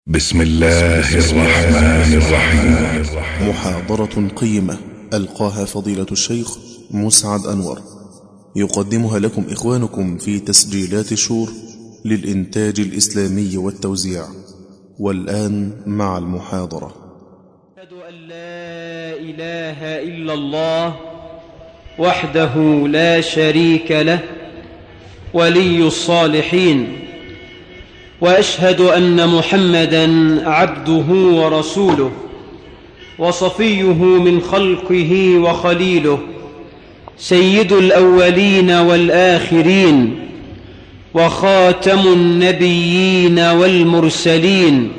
بسم الله الرحمن الرحيم محاضرة قيمة ألقاها فضيلة الشيخ مسعد أنور يقدمها لكم إخوانكم في تسجيلات شور للإنتاج الإسلامي والتوزيع والآن مع المحاضرة أشهد أن لا إله إلا الله وحده لا شريك له ولي الصالحين وأشهد أن محمدا عبده ورسوله وصفيه من خلقه وخليله سيد الأولين والآخرين وخاتم النبيين والمرسلين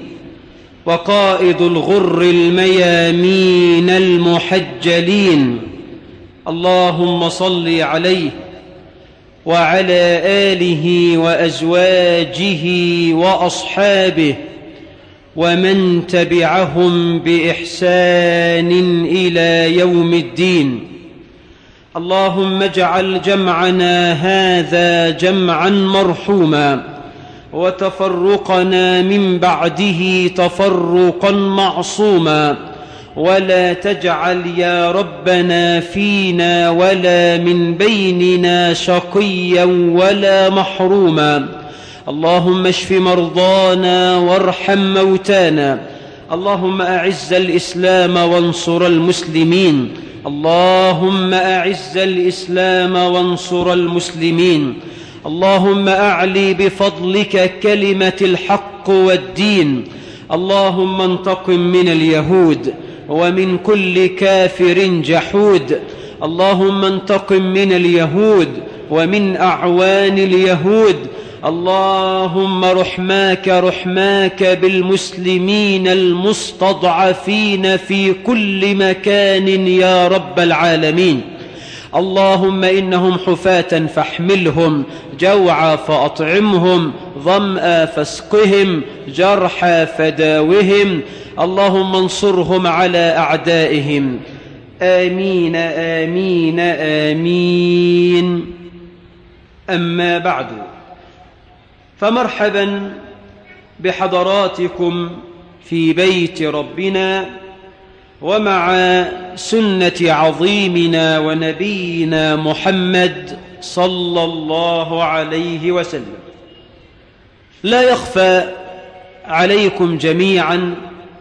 وقائد الغر الميامين المحجلين اللهم صل عليه وعلى آله وأزواجه وأصحابه ومن تبعهم بإحسان إلى يوم الدين اللهم اجعل جمعنا هذا جمعا مرحوما وتفرقنا من بعده تفرقا معصوما ولا تجعل يا ربنا فينا ولا من بيننا شقيا ولا محروما اللهم اشف مرضانا وارحم موتانا اللهم أعز الإسلام وانصر المسلمين اللهم أعز الإسلام وانصر المسلمين اللهم أعلي بفضلك كلمة الحق والدين اللهم انتقم من اليهود ومن كل كافر جحود اللهم انتقم من اليهود ومن أعوان اليهود اللهم رحماك رحماك بالمسلمين المستضعفين في كل مكان يا رب العالمين اللهم إنهم حفاة فاحملهم جوعا فأطعمهم ظمأ فاسقهم جرحا فداوهم اللهم انصرهم على أعدائهم آمين آمين آمين أما بعد فمرحبا بحضراتكم في بيت ربنا ومع سنة عظيمنا ونبينا محمد صلى الله عليه وسلم لا يخفى عليكم جميعا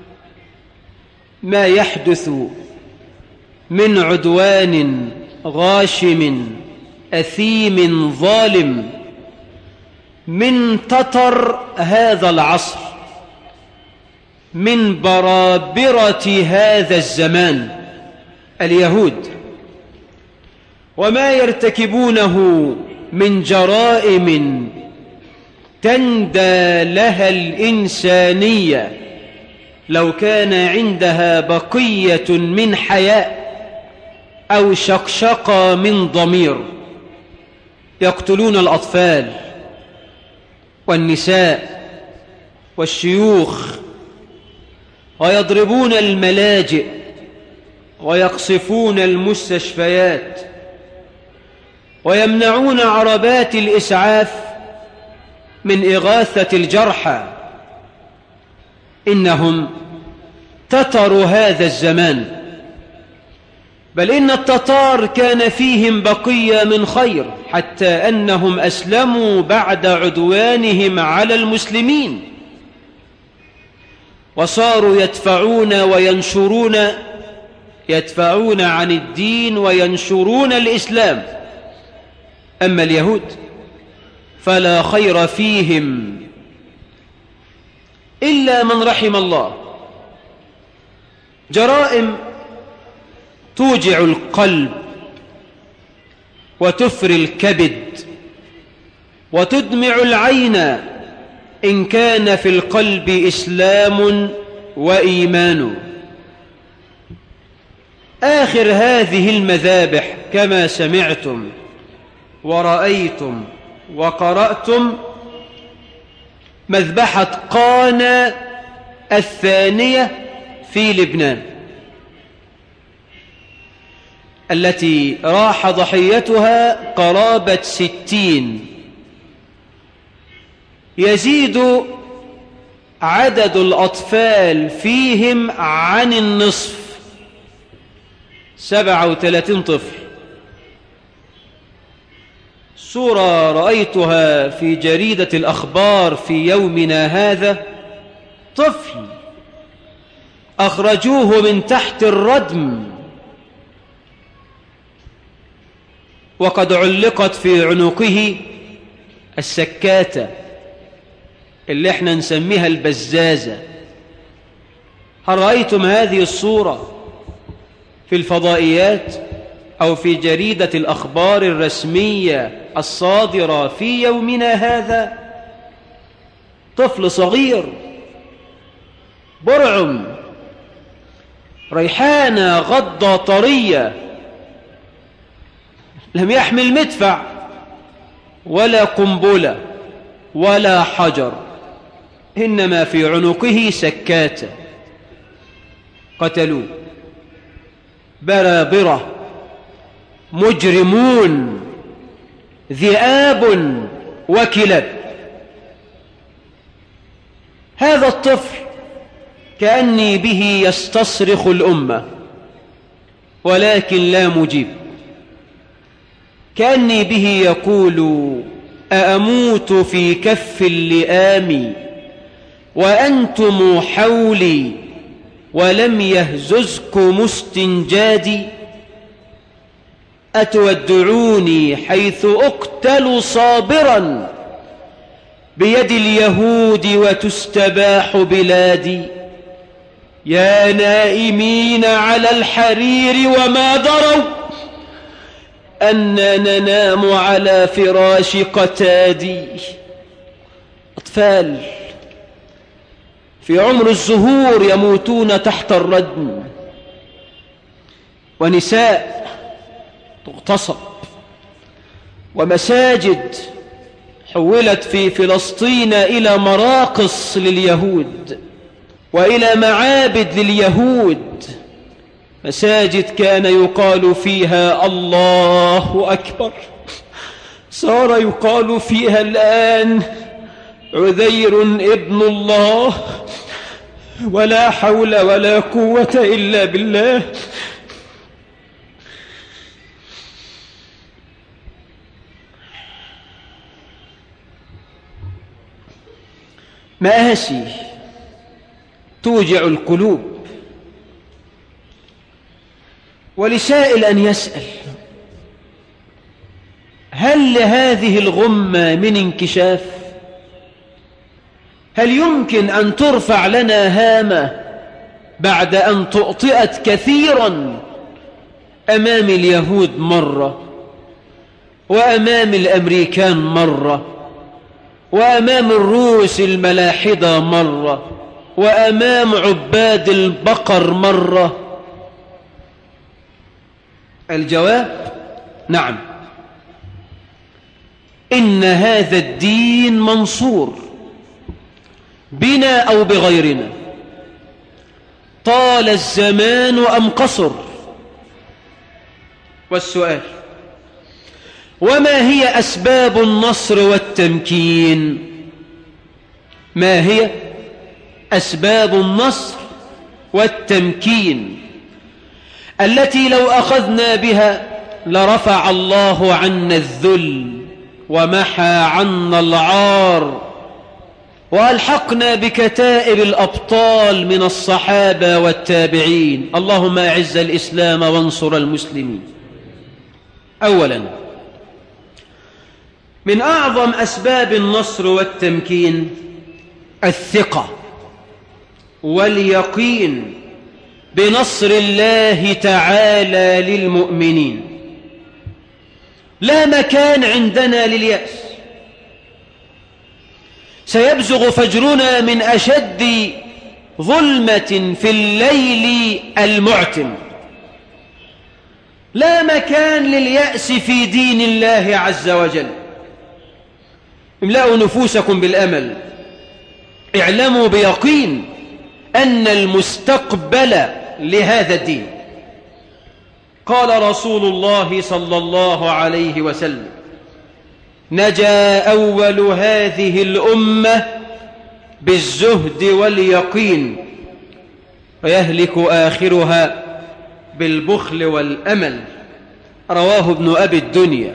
ما يحدث من عدوان غاشم أثيم ظالم من تتر هذا العصر من برابرة هذا الزمان اليهود وما يرتكبونه من جرائم تندى لها الإنسانية لو كان عندها بقية من حياء أو شقشقة من ضمير يقتلون الأطفال والنساء والشيوخ ويضربون الملاجئ ويقصفون المستشفيات ويمنعون عربات الإسعاف من إغاثة الجرحى إنهم تتر هذا الزمان بل إن التتار كان فيهم بقية من خير حتى أنهم أسلموا بعد عدوانهم على المسلمين وصاروا يدفعون وينشرون يدفعون عن الدين وينشرون الإسلام أما اليهود فلا خير فيهم إلا من رحم الله جرائم توجع القلب وتفري الكبد وتدمع العين إن كان في القلب إسلام وإيمان آخر هذه المذابح كما سمعتم ورأيتم وقرأتم مذبحة قانا الثانية في لبنان التي راح ضحيتها قرابة ستين يزيد عدد الأطفال فيهم عن النصف سبعة وثلاثين طفل صورة رأيتها في جريدة الأخبار في يومنا هذا طفل أخرجوه من تحت الردم وقد علقت في عنقه السكاتة اللي احنا نسميها البزازة هل رأيتم هذه الصورة في الفضائيات أو في جريدة الأخبار الرسمية الصادرة في يومنا هذا طفل صغير برعم ريحانة غضة طرية لم يحمل مدفع ولا قنبلة ولا حجر إنما في عنقه سكاتة قتلوه برابرة مجرمون ذئاب وكلاب هذا الطفل كأني به يستصرخ الأمة ولكن لا مجيب كأني به يقول أأموت في كف اللئام وأنتم حولي ولم يهززكم استنجادي أتودعوني حيث أقتل صابرا بيد اليهود وتستباح بلادي يا نائمين على الحرير وما دروا أن ننام على فراش قتادي أطفال في عمر الزهور يموتون تحت الردم ونساء تغتصب ومساجد حولت في فلسطين إلى مراقص لليهود وإلى معابد لليهود مساجد كان يقال فيها الله أكبر صار يقال فيها الآن عذير ابن الله ولا حول ولا قوة إلا بالله مآسي توجع القلوب ولسائل أن يسأل هل لهذه الغمة من انكشاف هل يمكن أن ترفع لنا هامة بعد أن تؤطئت كثيرا أمام اليهود مرة وأمام الأمريكان مرة وأمام الروس الملاحدة مرة وأمام عباد البقر مرة الجواب نعم إن هذا الدين منصور بنا أو بغيرنا طال الزمان أم قصر والسؤال وما هي أسباب النصر والتمكين ما هي أسباب النصر والتمكين التي لو أخذنا بها لرفع الله عنا الذل ومحى عنا العار وألحقنا بكتائب الأبطال من الصحابة والتابعين اللهم أعز الإسلام وانصر المسلمين أولا من أعظم أسباب النصر والتمكين الثقة واليقين بنصر الله تعالى للمؤمنين لا مكان عندنا لليأس سيبزغ فجرنا من أشد ظلمة في الليل المعتم لا مكان لليأس في دين الله عز وجل املأوا نفوسكم بالأمل اعلموا بيقين أن المستقبل لهذا الدين قال رسول الله صلى الله عليه وسلم نجا أول هذه الأمة بالزهد واليقين ويهلك آخرها بالبخل والأمل رواه ابن أبي الدنيا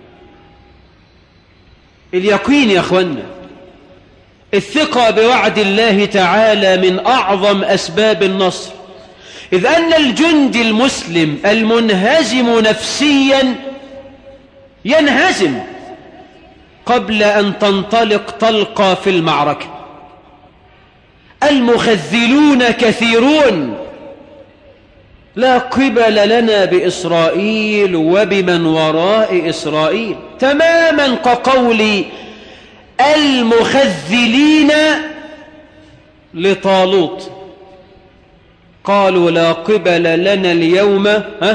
اليقين يا أخوانا الثقة بوعد الله تعالى من أعظم أسباب النصر إذ أن الجندي المسلم المنهزم نفسيا ينهزم قبل أن تنطلق طلقة في المعركة المخذلون كثيرون لا قبل لنا بإسرائيل وبمن وراء إسرائيل تماما كقول المخذلين لطالوت قالوا لا قبل لنا اليوم ها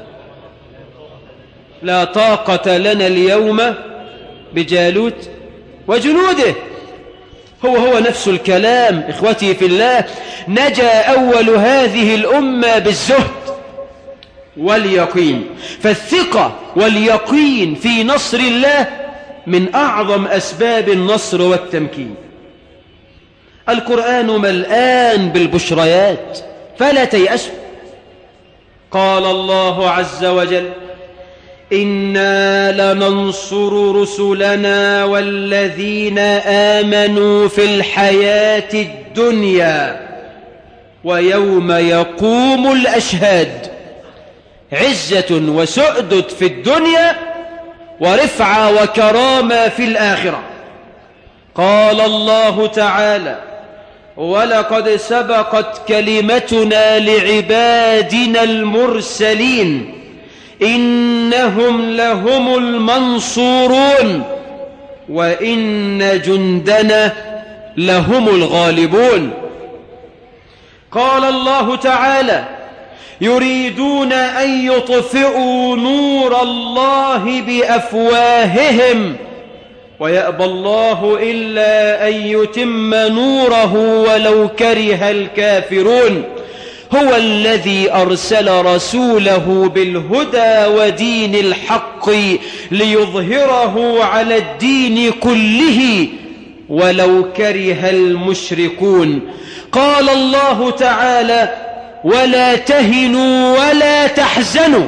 لا طاقة لنا اليوم بجالوت وجنوده هو هو نفس الكلام إخوتي في الله نجا أول هذه الأمة بالزهد واليقين فالثقة واليقين في نصر الله من أعظم أسباب النصر والتمكين القرآن ملآن بالبشريات فلا تيأسوا قال الله عز وجل إنا لننصر رسلنا والذين آمنوا في الحياة الدنيا ويوم يقوم الأشهاد عزة وسؤدد في الدنيا ورفعة وكرامة في الآخرة قال الله تعالى ولقد سبقت كلمتنا لعبادنا المرسلين إنهم لهم المنصورون وإن جندنا لهم الغالبون قال الله تعالى يريدون أن يطفئوا نور الله بأفواههم ويأبى الله إلا أن يتم نوره ولو كره الكافرون هو الذي أرسل رسوله بالهدى ودين الحق ليظهره على الدين كله ولو كره المشركون قال الله تعالى ولا تهنوا ولا تحزنوا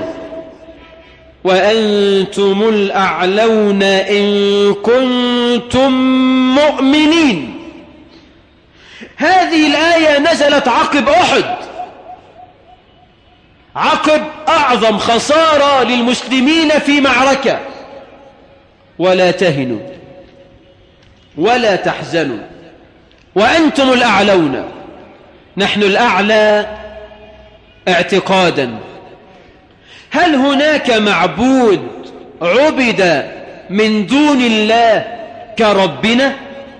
وأنتم الأعلون إن كنتم مؤمنين هذه الآية نزلت عقب أحد عقب أعظم خسارة للمسلمين في معركة ولا تهنوا ولا تحزنوا وأنتم الأعلون نحن الأعلى اعتقادا هل هناك معبود عبد من دون الله كربنا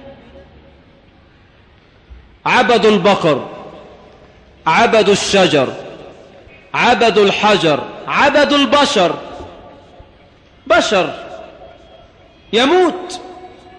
عبدوا البقر عبدوا الشجر عبدوا الحجر عبدوا البشر بشر يموت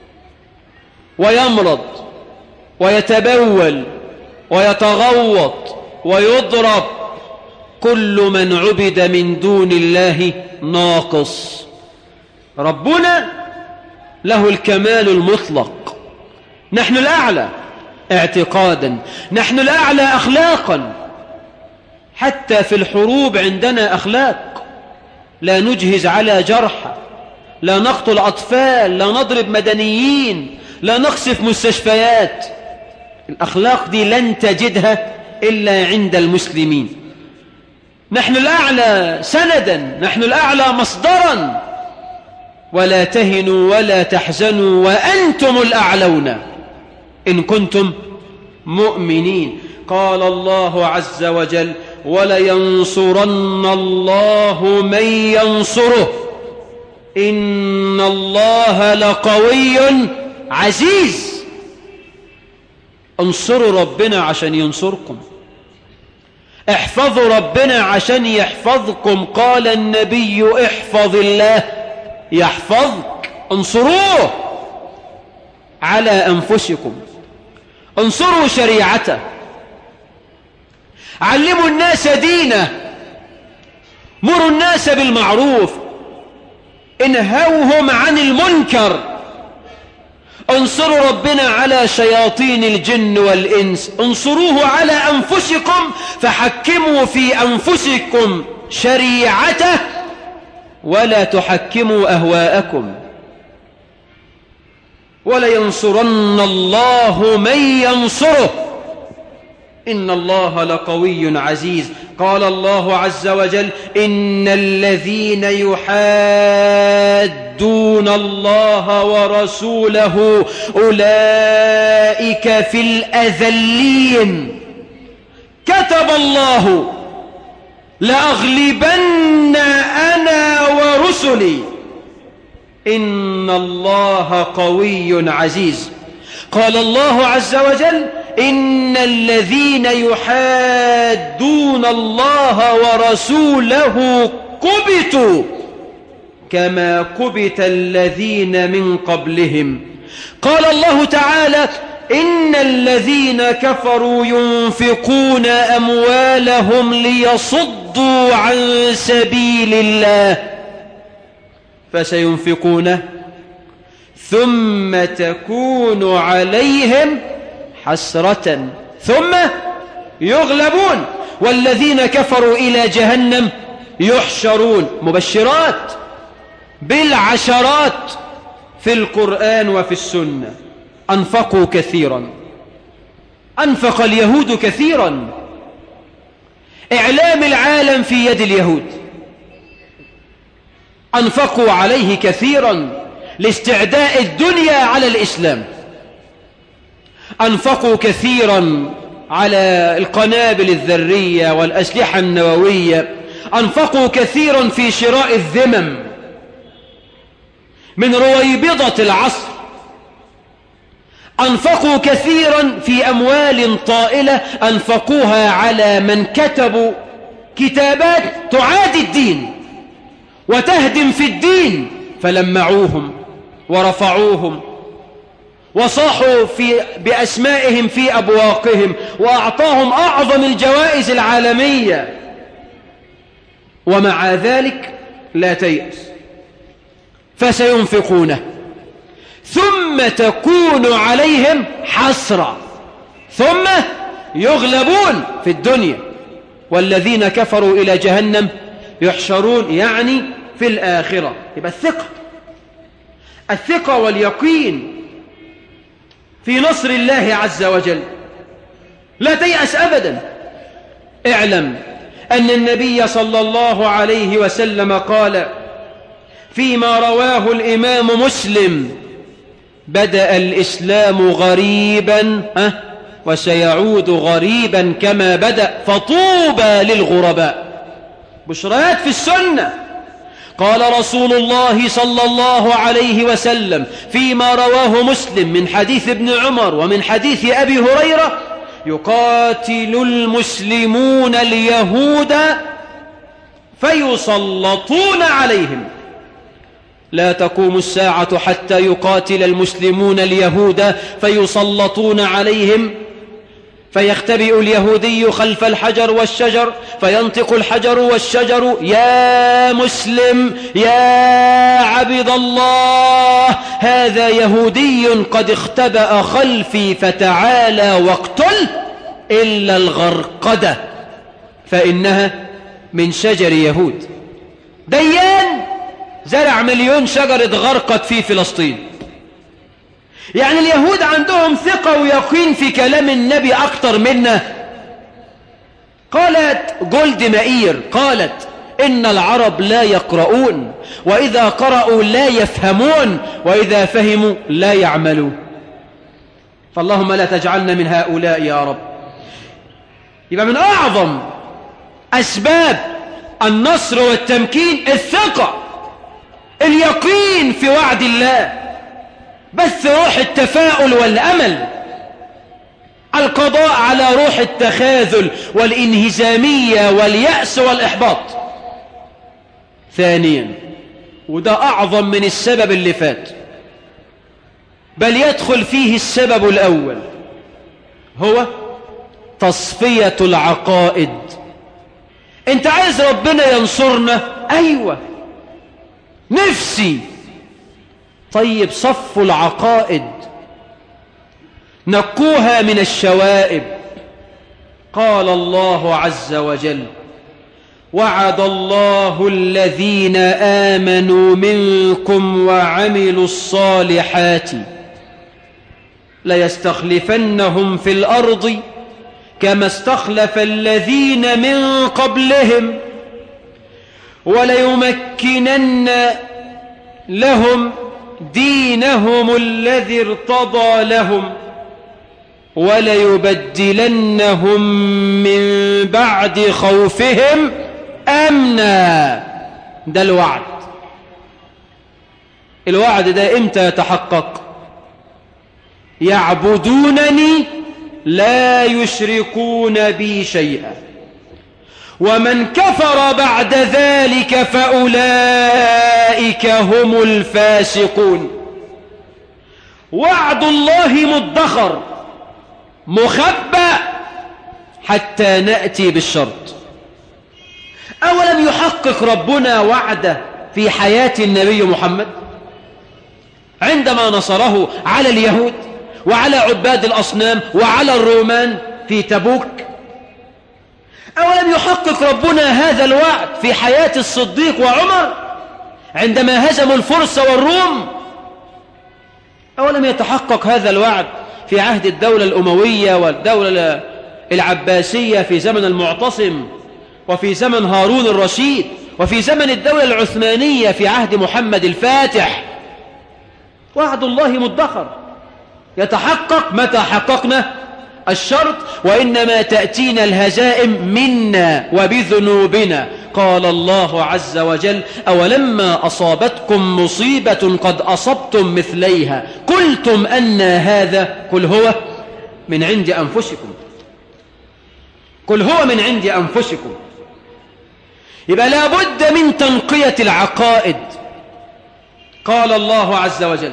ويمرض ويتبول ويتغوط ويضرب كل من عبد من دون الله ناقص ربنا له الكمال المطلق نحن الأعلى اعتقادا نحن الأعلى أخلاقا حتى في الحروب عندنا أخلاق لا نجهز على جرحى لا نقتل أطفال لا نضرب مدنيين لا نقصف مستشفيات الأخلاق دي لن تجدها إلا عند المسلمين نحن الأعلى سندا نحن الأعلى مصدرا ولا تهنوا ولا تحزنوا وأنتم الأعلون إن كنتم مؤمنين قال الله عز وجل ولينصرن الله من ينصره إن الله لقوي عزيز انصروا ربنا عشان ينصركم احفظوا ربنا عشان يحفظكم قال النبي احفظ الله يحفظك انصروه على أنفسكم انصروا شريعته علموا الناس دينه مروا الناس بالمعروف انهوهم عن المنكر انصروا ربنا على شياطين الجن والإنس انصروه على أنفسكم فحكموا في أنفسكم شريعته ولا تحكموا أهواءكم ولينصرن الله من ينصره إن الله لقوي عزيز قال الله عز وجل إن الذين يحادون الله ورسوله أولئك في الأذلين كتب الله لأغلبن أنا ورسلي إن الله قوي عزيز قال الله عز وجل إن الذين يحادون الله ورسوله كبتوا كما كبت الذين من قبلهم قال الله تعالى إن الذين كفروا ينفقون أموالهم ليصدوا عن سبيل الله فسينفقونه ثم تكون عليهم حسرة ثم يغلبون والذين كفروا إلى جهنم يحشرون مبشرات بالعشرات في القرآن وفي السنة أنفقوا كثيرا أنفق اليهود كثيرا إعلام العالم في يد اليهود أنفقوا عليه كثيرا لاستعداء الدنيا على الإسلام أنفقوا كثيرا على القنابل الذرية والأسلحة النووية أنفقوا كثيرا في شراء الذمم من رويبضة العصر أنفقوا كثيرا في أموال طائلة أنفقوها على من كتبوا كتابات تعادي الدين وتهدم في الدين فلمعوهم ورفعوهم وصاحوا في بأسمائهم في أبواقهم وأعطاهم أعظم الجوائز العالمية ومع ذلك لا تيأس فسينفقونه ثم تكون عليهم حسرة ثم يغلبون في الدنيا والذين كفروا إلى جهنم يحشرون يعني في الآخرة يبقى الثقة الثقة واليقين في نصر الله عز وجل لا تيأس أبدا اعلم أن النبي صلى الله عليه وسلم قال فيما رواه الإمام مسلم بدأ الإسلام غريبا أه وسيعود غريبا كما بدأ فطوبى للغرباء بشرات في السنة قال رسول الله صلى الله عليه وسلم فيما رواه مسلم من حديث ابن عمر ومن حديث أبي هريرة يقاتل المسلمون اليهود فيسلطون عليهم لا تقوم الساعة حتى يقاتل المسلمون اليهود فيسلطون عليهم فيختبئ اليهودي خلف الحجر والشجر فينطق الحجر والشجر يا مسلم يا عبد الله هذا يهودي قد اختبأ خلفي فتعالى واقتل إلا الغرقدة فإنها من شجر يهود ديان زرع مليون شجرة غرقت في فلسطين يعني اليهود عندهم ثقة ويقين في كلام النبي أكتر منا قالت جولد مائير قالت إن العرب لا يقرؤون وإذا قرأوا لا يفهمون وإذا فهموا لا يعملون فاللهم لا تجعلنا من هؤلاء يا رب يبقى من أعظم أسباب النصر والتمكين الثقة اليقين في وعد الله بث روح التفاؤل والأمل القضاء على روح التخاذل والانهزامية واليأس والإحباط ثانيا وده أعظم من السبب اللي فات بل يدخل فيه السبب الأول هو تصفية العقائد انت عايز ربنا ينصرنا أيوة نفسي طيب صف العقائد نقوها من الشوائب قال الله عز وجل وعد الله الذين آمنوا منكم وعملوا الصالحات ليستخلفنهم في الأرض كما استخلف الذين من قبلهم وليمكنن لهم دينهم الذي ارتضى لهم وليبدلنهم من بعد خوفهم أمنا ده الوعد الوعد ده امتى يتحقق يعبدونني لا يشركون بي شيئا ومن كفر بعد ذلك فأولئك هم الفاسقون وعد الله مدخر مخبأ حتى نأتي بالشرط أولم يحقق ربنا وعده في حياة النبي محمد عندما نصره على اليهود وعلى عباد الأصنام وعلى الرومان في تبوك أولم يحقق ربنا هذا الوعد في حياة الصديق وعمر عندما هزموا الفرس والروم أولم يتحقق هذا الوعد في عهد الدولة الأموية والدولة العباسية في زمن المعتصم وفي زمن هارون الرشيد وفي زمن الدولة العثمانية في عهد محمد الفاتح وعد الله مدخر يتحقق متى حققنا الشرط وإنما تأتينا الهزائم منا وبذنوبنا قال الله عز وجل أولما أصابتكم مصيبة قد أصبتم مثليها قلتم أن هذا قل هو من عند أنفسكم قل هو من عند أنفسكم يبقى لابد من تنقية العقائد قال الله عز وجل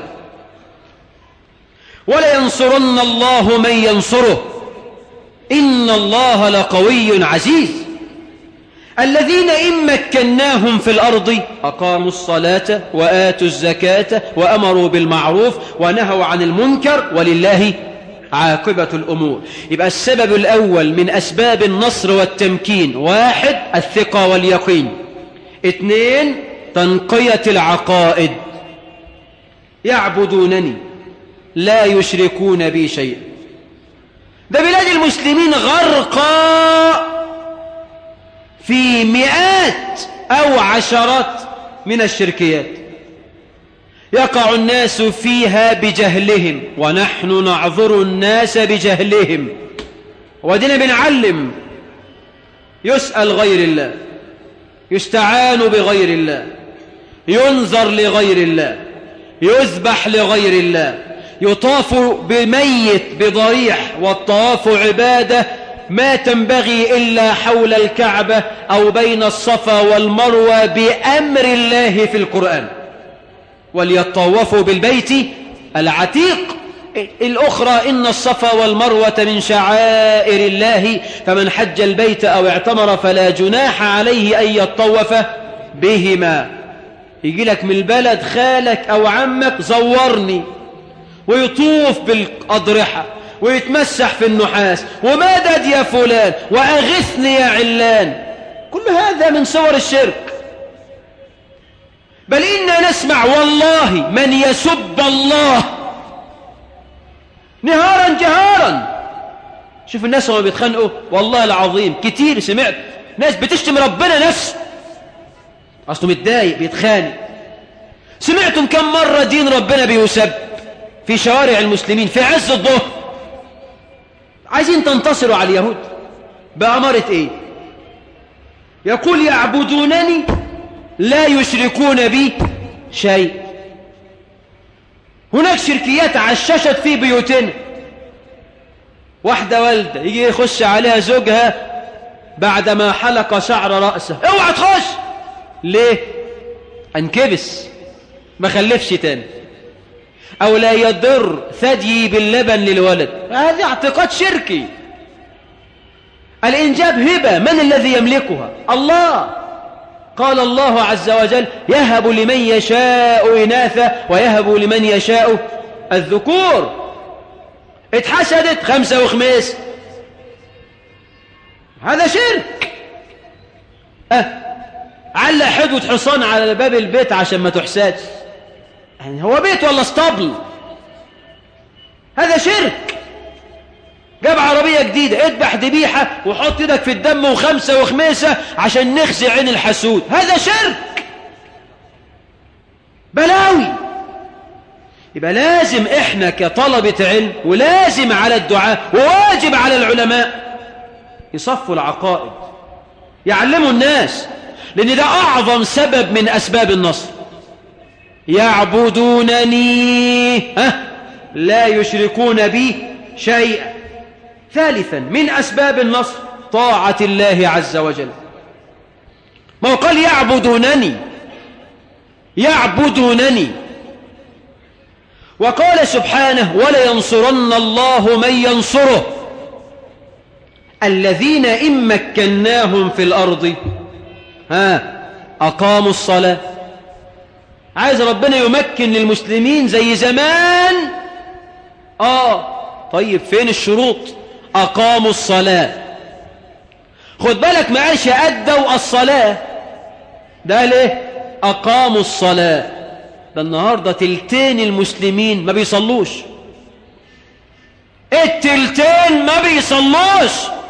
ولينصرن الله من ينصره إن الله لقوي عزيز الذين إن مكناهم في الأرض أقاموا الصلاة وآتوا الزكاة وأمروا بالمعروف ونهوا عن المنكر ولله عاقبة الأمور يبقى السبب الأول من أسباب النصر والتمكين واحد الثقة واليقين اثنين تنقية العقائد يعبدونني لا يشركون بي شيئا ده بلاد المسلمين غرقى في مئات أو عشرات من الشركيات يقع الناس فيها بجهلهم ونحن نعذر الناس بجهلهم ودينا بنعلم يسأل غير الله يستعان بغير الله ينظر لغير الله يذبح لغير الله يطاف بميت بضريح والطواف عبادة ما تنبغي إلا حول الكعبة أو بين الصفا والمروة بأمر الله في القرآن وليطوفوا بالبيت العتيق الأخرى إن الصفا والمروة من شعائر الله فمن حج البيت أو اعتمر فلا جناح عليه أن يطوف بهما يجي لك من البلد خالك أو عمك زورني ويطوف بالأضرحة ويتمسح في النحاس ومدد يا فلان وأغثني يا علان كل هذا من صور الشرك بل إنا نسمع والله من يسب الله نهارا جهارا شوف الناس وما بيتخانقوا والله العظيم كتير سمعت ناس بتشتم ربنا نفسه أصله متضايق بيتخانق سمعتم كم مرة دين ربنا بيسب في شوارع المسلمين في عز الظهر عايزين تنتصروا على اليهود بأمارة ايه يقول يعبدونني لا يشركون بي شيء هناك شركيات عششت في بيوتنا واحدة والدة يجي يخش عليها زوجها بعدما حلق شعر رأسه اوعى تخش ليه انكبس ما خلفش تاني أو لا يضر ثدي باللبن للولد هذا اعتقاد شركي الإنجاب هبة من الذي يملكها الله قال الله عز وجل يهب لمن يشاء إناثا ويهب لمن يشاء الذكور اتحسدت خمسة وخميس هذا شرك أه علق حدوة حصان على باب البيت عشان ما تحسدش يعني هو بيت ولا اسطبل هذا شرك جاب عربية جديدة اذبح ذبيحة وحط ايدك في الدم وخمسة وخميسة عشان نخزي عين الحسود هذا شرك بلاوي يبقى لازم احنا كطلبة علم ولازم على الدعاء وواجب على العلماء يصفوا العقائد يعلموا الناس لان ده اعظم سبب من اسباب النصر يعبدونني ها لا يشركون بي شيئا ثالثا من أسباب النصر طاعة الله عز وجل ما هو قال يعبدونني يعبدونني وقال سبحانه ولينصرن الله من ينصره الذين إن مكناهم في الأرض ها أقاموا الصلاة عايز ربنا يمكن للمسلمين زي زمان آه طيب فين الشروط أقاموا الصلاة خد بالك ما قالش أدوا الصلاة ده ليه أقاموا الصلاة ده النهاردة تلتين المسلمين ما بيصلوش التلتين ما بيصلوش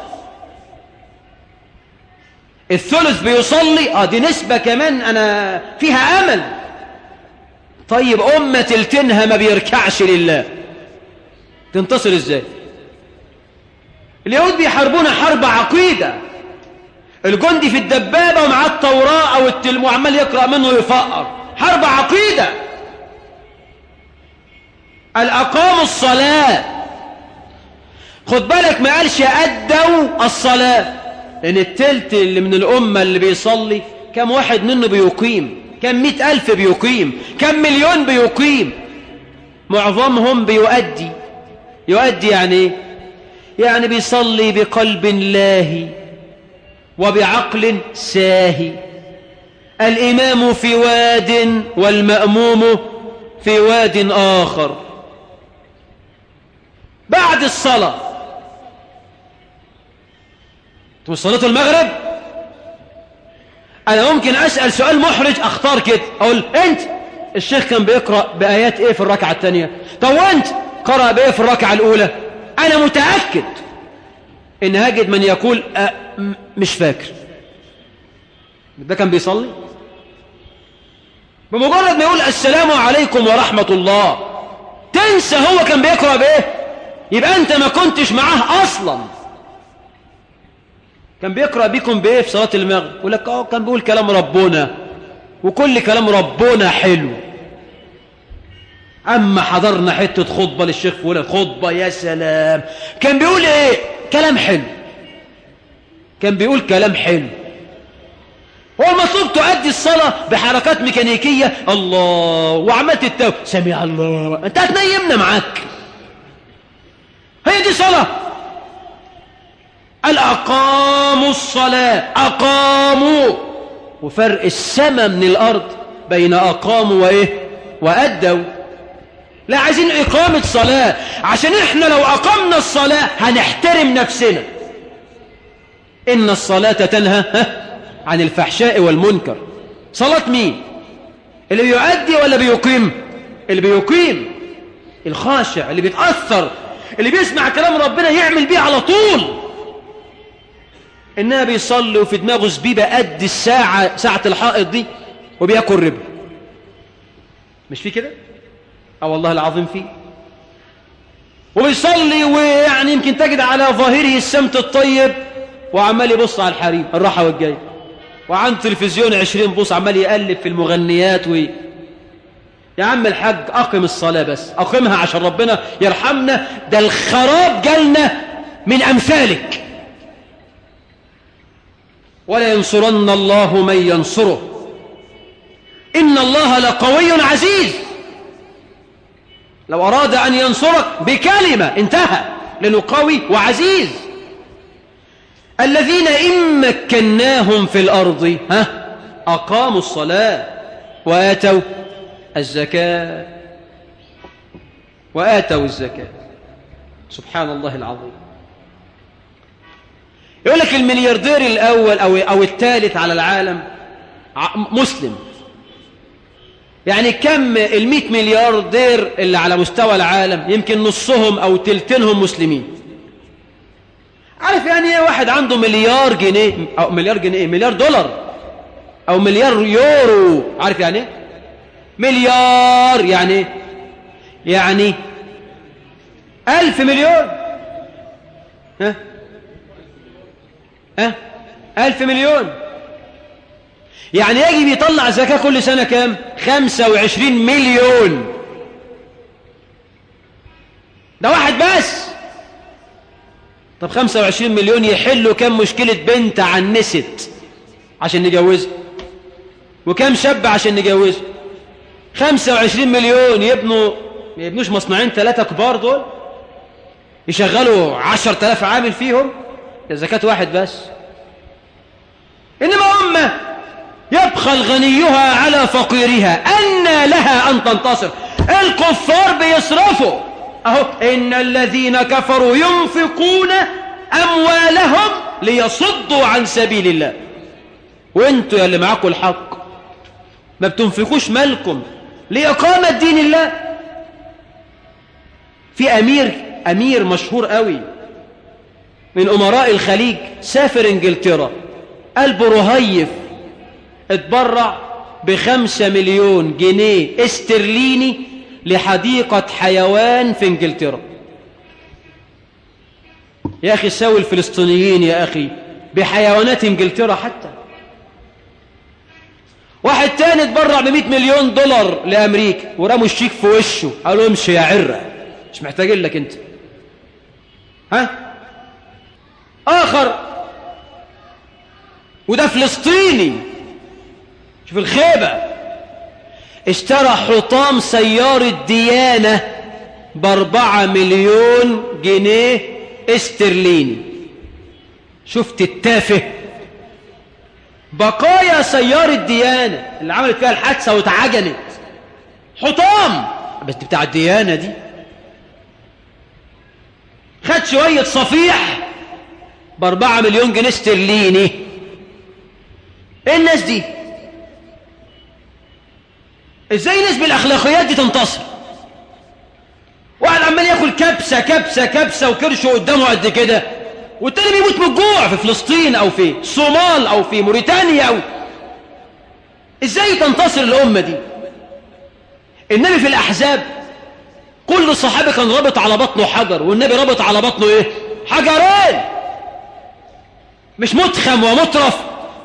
الثلث بيصلي اه دي نسبة كمان انا فيها امل طيب امة تلتينها ما بيركعش لله تنتصر ازاي اليهود بيحاربون حرب عقيدة الجندي في الدبابة ومعاه التوراة او التلم وعمال يقرأ منه ويفقر حرب عقيدة الأقاموا الصلاة خد بالك ما قالش أدوا الصلاة لأن التلت اللي من الأمة اللي بيصلي كم واحد منه بيقيم كم مئة ألف بيقيم كم مليون بيقيم معظمهم بيؤدي يؤدي يعني ايه يعني بيصلي بقلب لاهي وبعقل ساهي الإمام في واد والمأموم في واد آخر بعد الصلاة صلاة المغرب أنا ممكن أسأل سؤال محرج أختار كده أقول أنت الشيخ كان بيقرأ بآيات إيه في الركعة الثانية طب وأنت قرأ بإيه في الركعة الأولى أنا متأكد إن هجد من يقول أه مش فاكر ده كان بيصلي بمجرد ما يقول السلام عليكم ورحمة الله تنسى هو كان بيقرأ بإيه يبقى أنت ما كنتش معاه أصلا كان بيقرأ بيكم بإيه في صلاة المغرب يقول لك اه كان بيقول كلام ربنا وكل كلام ربنا حلو أما حضرنا حتة خطبة للشيخ فلان خطبة يا سلام كان بيقول إيه كلام حلو كان بيقول كلام حلو هو المطلوب تؤدي الصلاة بحركات ميكانيكية الله وعملت التو سمع الله انت هتنيمنا معاك هي دي صلاة الأقاموا الصلاة أقاموا وفرق السماء من الأرض بين أقاموا وإيه وأدوا لا عايزين إقامة صلاة عشان إحنا لو أقمنا الصلاة هنحترم نفسنا إن الصلاة تنهى عن الفحشاء والمنكر صلاة مين اللي بيؤدي ولا بيقيم اللي بيقيم الخاشع اللي بيتأثر اللي بيسمع كلام ربنا يعمل بيه على طول إنها بيصلي وفي دماغه زبيبة قد الساعة ساعة الحائط دي وبياكل ربا مش في كده اه والله العظيم فيه وبيصلي ويعني يمكن تجد على ظاهره السمت الطيب وعمال يبص على الحريم الراحة والجاي وعن تلفزيون عشرين بوص عمال يقلب في المغنيات وي يا عم الحاج أقم الصلاة بس أقمها عشان ربنا يرحمنا ده الخراب جالنا من أمثالك ولا ينصرن الله من ينصره إن الله لقوي عزيز لو أراد أن ينصرك بكلمة انتهى لأنه قوي وعزيز الذين إن مكناهم في الأرض ها أقاموا الصلاة وآتوا الزكاة وآتوا الزكاة سبحان الله العظيم يقول لك الملياردير الأول أو, أو الثالث على العالم مسلم يعني كم المئة ملياردير اللي على مستوى العالم يمكن نصهم أو تلتينهم مسلمين عارف يعني ايه واحد عنده مليار جنيه أو مليار جنيه مليار دولار أو مليار يورو عارف يعني ايه مليار يعني ايه يعني ألف مليون ها ها ألف مليون يعني يجب يطلع زكاة كل سنة كام خمسة وعشرين مليون ده واحد بس طب خمسة وعشرين مليون يحلوا كم مشكلة بنت عنست عشان نجوزها وكم شاب عشان نجوزها خمسة وعشرين مليون يبنوا ما يبنوش مصنعين ثلاثة كبار دول يشغلوا عشر تلاف عامل فيهم زكاة واحد بس إنما أمة يبخل غنيها على فقيرها أن لها أن تنتصر الكفار بيصرفوا أهو إن الذين كفروا ينفقون أموالهم ليصدوا عن سبيل الله وانتوا يا اللي معاكم الحق ما بتنفقوش مالكم لإقامة دين الله في أمير أمير مشهور قوي من أمراء الخليج سافر إنجلترا قلبه رهيف اتبرع بخمسة مليون جنيه استرليني لحديقة حيوان في انجلترا يا أخي سوي الفلسطينيين يا أخي بحيوانات انجلترا حتى واحد تاني اتبرع بمئة مليون دولار لأمريكا ورموا الشيك في وشه قالوا امشي يا عرة مش محتاجين لك انت ها آخر وده فلسطيني شوف الخيبة اشترى حطام سيارة ديانة باربعة مليون جنيه استرليني شفت التافه بقايا سيارة ديانة اللي عملت فيها الحادثة واتعجنت حطام بس دي بتاع الديانة دي خد شوية صفيح باربعة مليون جنيه استرليني ايه الناس دي ازاي ناس بالاخلاقيات دي تنتصر واحد عمال ياكل كبسة كبسة كبسة وكرشه قدامه قد كده والتاني بيموت من الجوع في فلسطين او في الصومال او في موريتانيا او ازاي تنتصر الامة دي النبي في الاحزاب كل صحابي كان رابط على بطنه حجر والنبي رابط على بطنه ايه حجرين مش متخم ومترف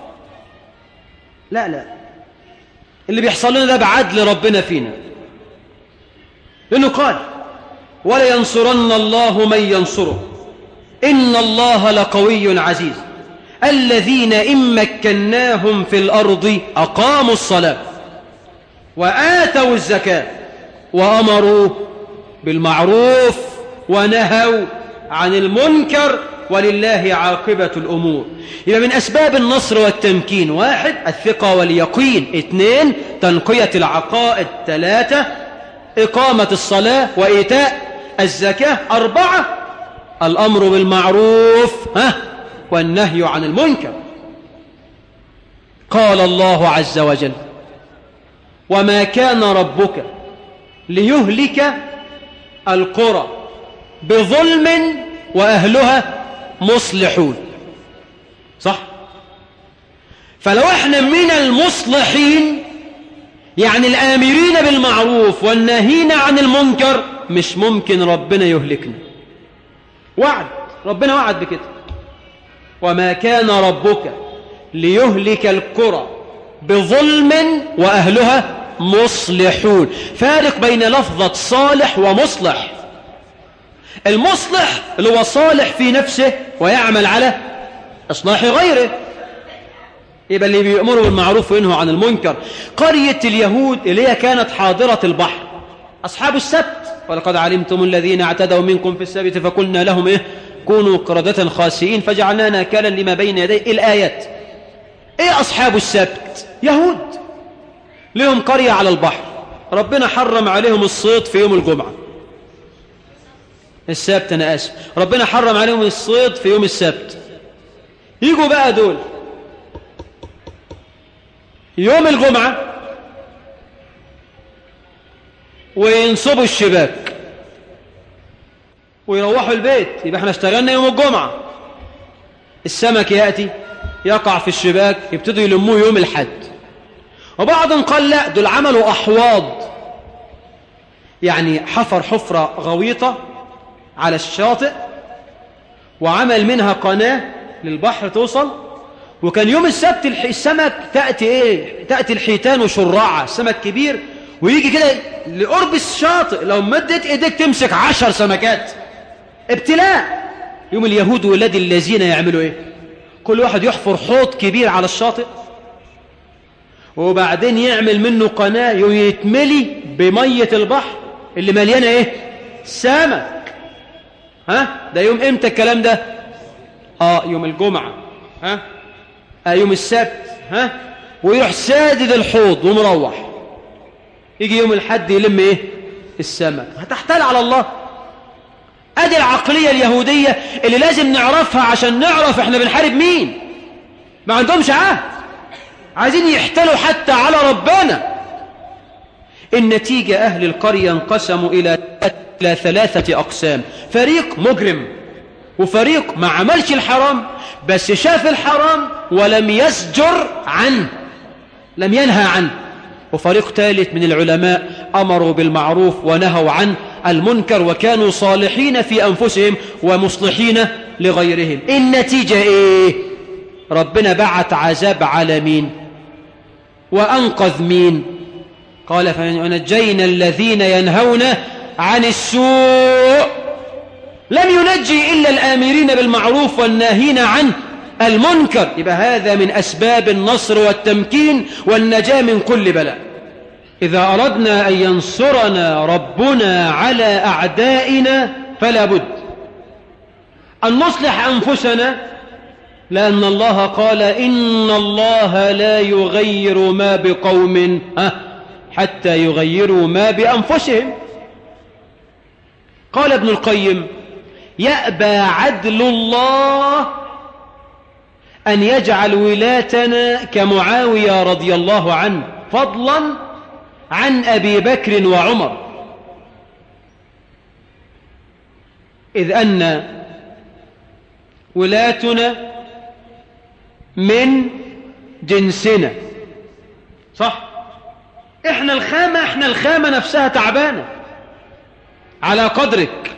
لا لا اللي بيحصل لنا ده بعدل ربنا فينا لأنه قال ولا ينصرن الله من ينصره إن الله لقوي عزيز الذين إن مكناهم في الأرض أقاموا الصلاة وآتوا الزكاة وأمروا بالمعروف ونهوا عن المنكر ولله عاقبة الأمور يبقى من أسباب النصر والتمكين واحد الثقة واليقين اثنين تنقية العقائد ثلاثة إقامة الصلاة وإيتاء الزكاة أربعة الأمر بالمعروف ها والنهي عن المنكر قال الله عز وجل وما كان ربك ليهلك القرى بظلم وأهلها مصلحون صح فلو احنا من المصلحين يعني الآمرين بالمعروف والناهين عن المنكر مش ممكن ربنا يهلكنا وعد ربنا وعد بكده وما كان ربك ليهلك القرى بظلم وأهلها مصلحون فارق بين لفظة صالح ومصلح المصلح اللي هو صالح في نفسه ويعمل على إصلاح غيره يبقى اللي بيأمروا بالمعروف وينهوا عن المنكر قرية اليهود اللي هي كانت حاضرة البحر أصحاب السبت ولقد علمتم الذين اعتدوا منكم في السبت فقلنا لهم إيه كونوا قردة خاسئين فجعلنا نكالا لما بين يدي الآيات إيه أصحاب السبت يهود لهم قرية على البحر ربنا حرم عليهم الصيد في يوم الجمعة السبت أنا آسف ربنا حرم عليهم الصيد في يوم السبت يجوا بقى دول يوم الجمعة وينصبوا الشباك ويروحوا البيت يبقى احنا اشتغلنا يوم الجمعة السمك يأتي يقع في الشباك يبتدوا يلموه يوم الحد وبعضهم قال لا دول عملوا أحواض يعني حفر حفرة غويطة على الشاطئ وعمل منها قناة للبحر توصل وكان يوم السبت السمك تأتي ايه تأتي الحيتان وشرعة سمك كبير ويجي كده لقرب الشاطئ لو مدت ايديك تمسك عشر سمكات ابتلاء يوم اليهود ولاد الذين يعملوا ايه كل واحد يحفر حوض كبير على الشاطئ وبعدين يعمل منه قناة يتملي بمية البحر اللي مليانة ايه سمك ها ده يوم امتى الكلام ده اه يوم الجمعة ها آه يوم السبت ها ويروح سادد الحوض ومروح يجي يوم الحد يلم ايه السمك هتحتال على الله ادي العقلية اليهودية اللي لازم نعرفها عشان نعرف احنا بنحارب مين ما عندهمش عهد عايزين يحتلوا حتى على ربنا النتيجة أهل القرية انقسموا إلى إلى ثلاثة أقسام فريق مجرم وفريق ما عملش الحرام بس شاف الحرام ولم يسجر عنه لم ينهى عنه وفريق ثالث من العلماء أمروا بالمعروف ونهوا عن المنكر وكانوا صالحين في أنفسهم ومصلحين لغيرهم النتيجة إيه ربنا بعت عذاب على مين وأنقذ مين قال فنجينا الذين ينهون عن السوء لم ينجي إلا الآمرين بالمعروف والناهين عن المنكر يبقى هذا من أسباب النصر والتمكين والنجاة من كل بلاء إذا أردنا أن ينصرنا ربنا على أعدائنا فلا بد أن نصلح أنفسنا لأن الله قال إن الله لا يغير ما بقوم حتى يغيروا ما بأنفسهم قال ابن القيم يأبى عدل الله أن يجعل ولاتنا كمعاوية رضي الله عنه فضلا عن أبي بكر وعمر إذ أن ولاتنا من جنسنا صح احنا الخامة احنا الخامة نفسها تعبانة على قدرك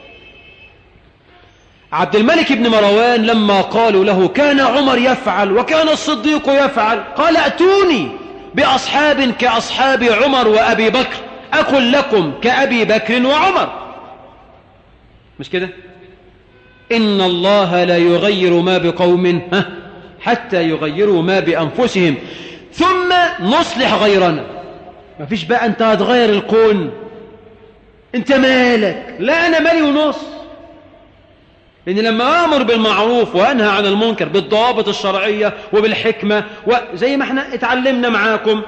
عبد الملك بن مروان لما قالوا له كان عمر يفعل وكان الصديق يفعل قال اتوني بأصحاب كأصحاب عمر وأبي بكر أقل لكم كأبي بكر وعمر مش كده إن الله لا يغير ما بقوم حتى يغيروا ما بأنفسهم ثم نصلح غيرنا ما فيش بقى أنت هتغير الكون أنت مالك لا أنا مالي ونص لأن لما أمر بالمعروف وأنهى عن المنكر بالضوابط الشرعية وبالحكمة وزي ما احنا اتعلمنا معاكم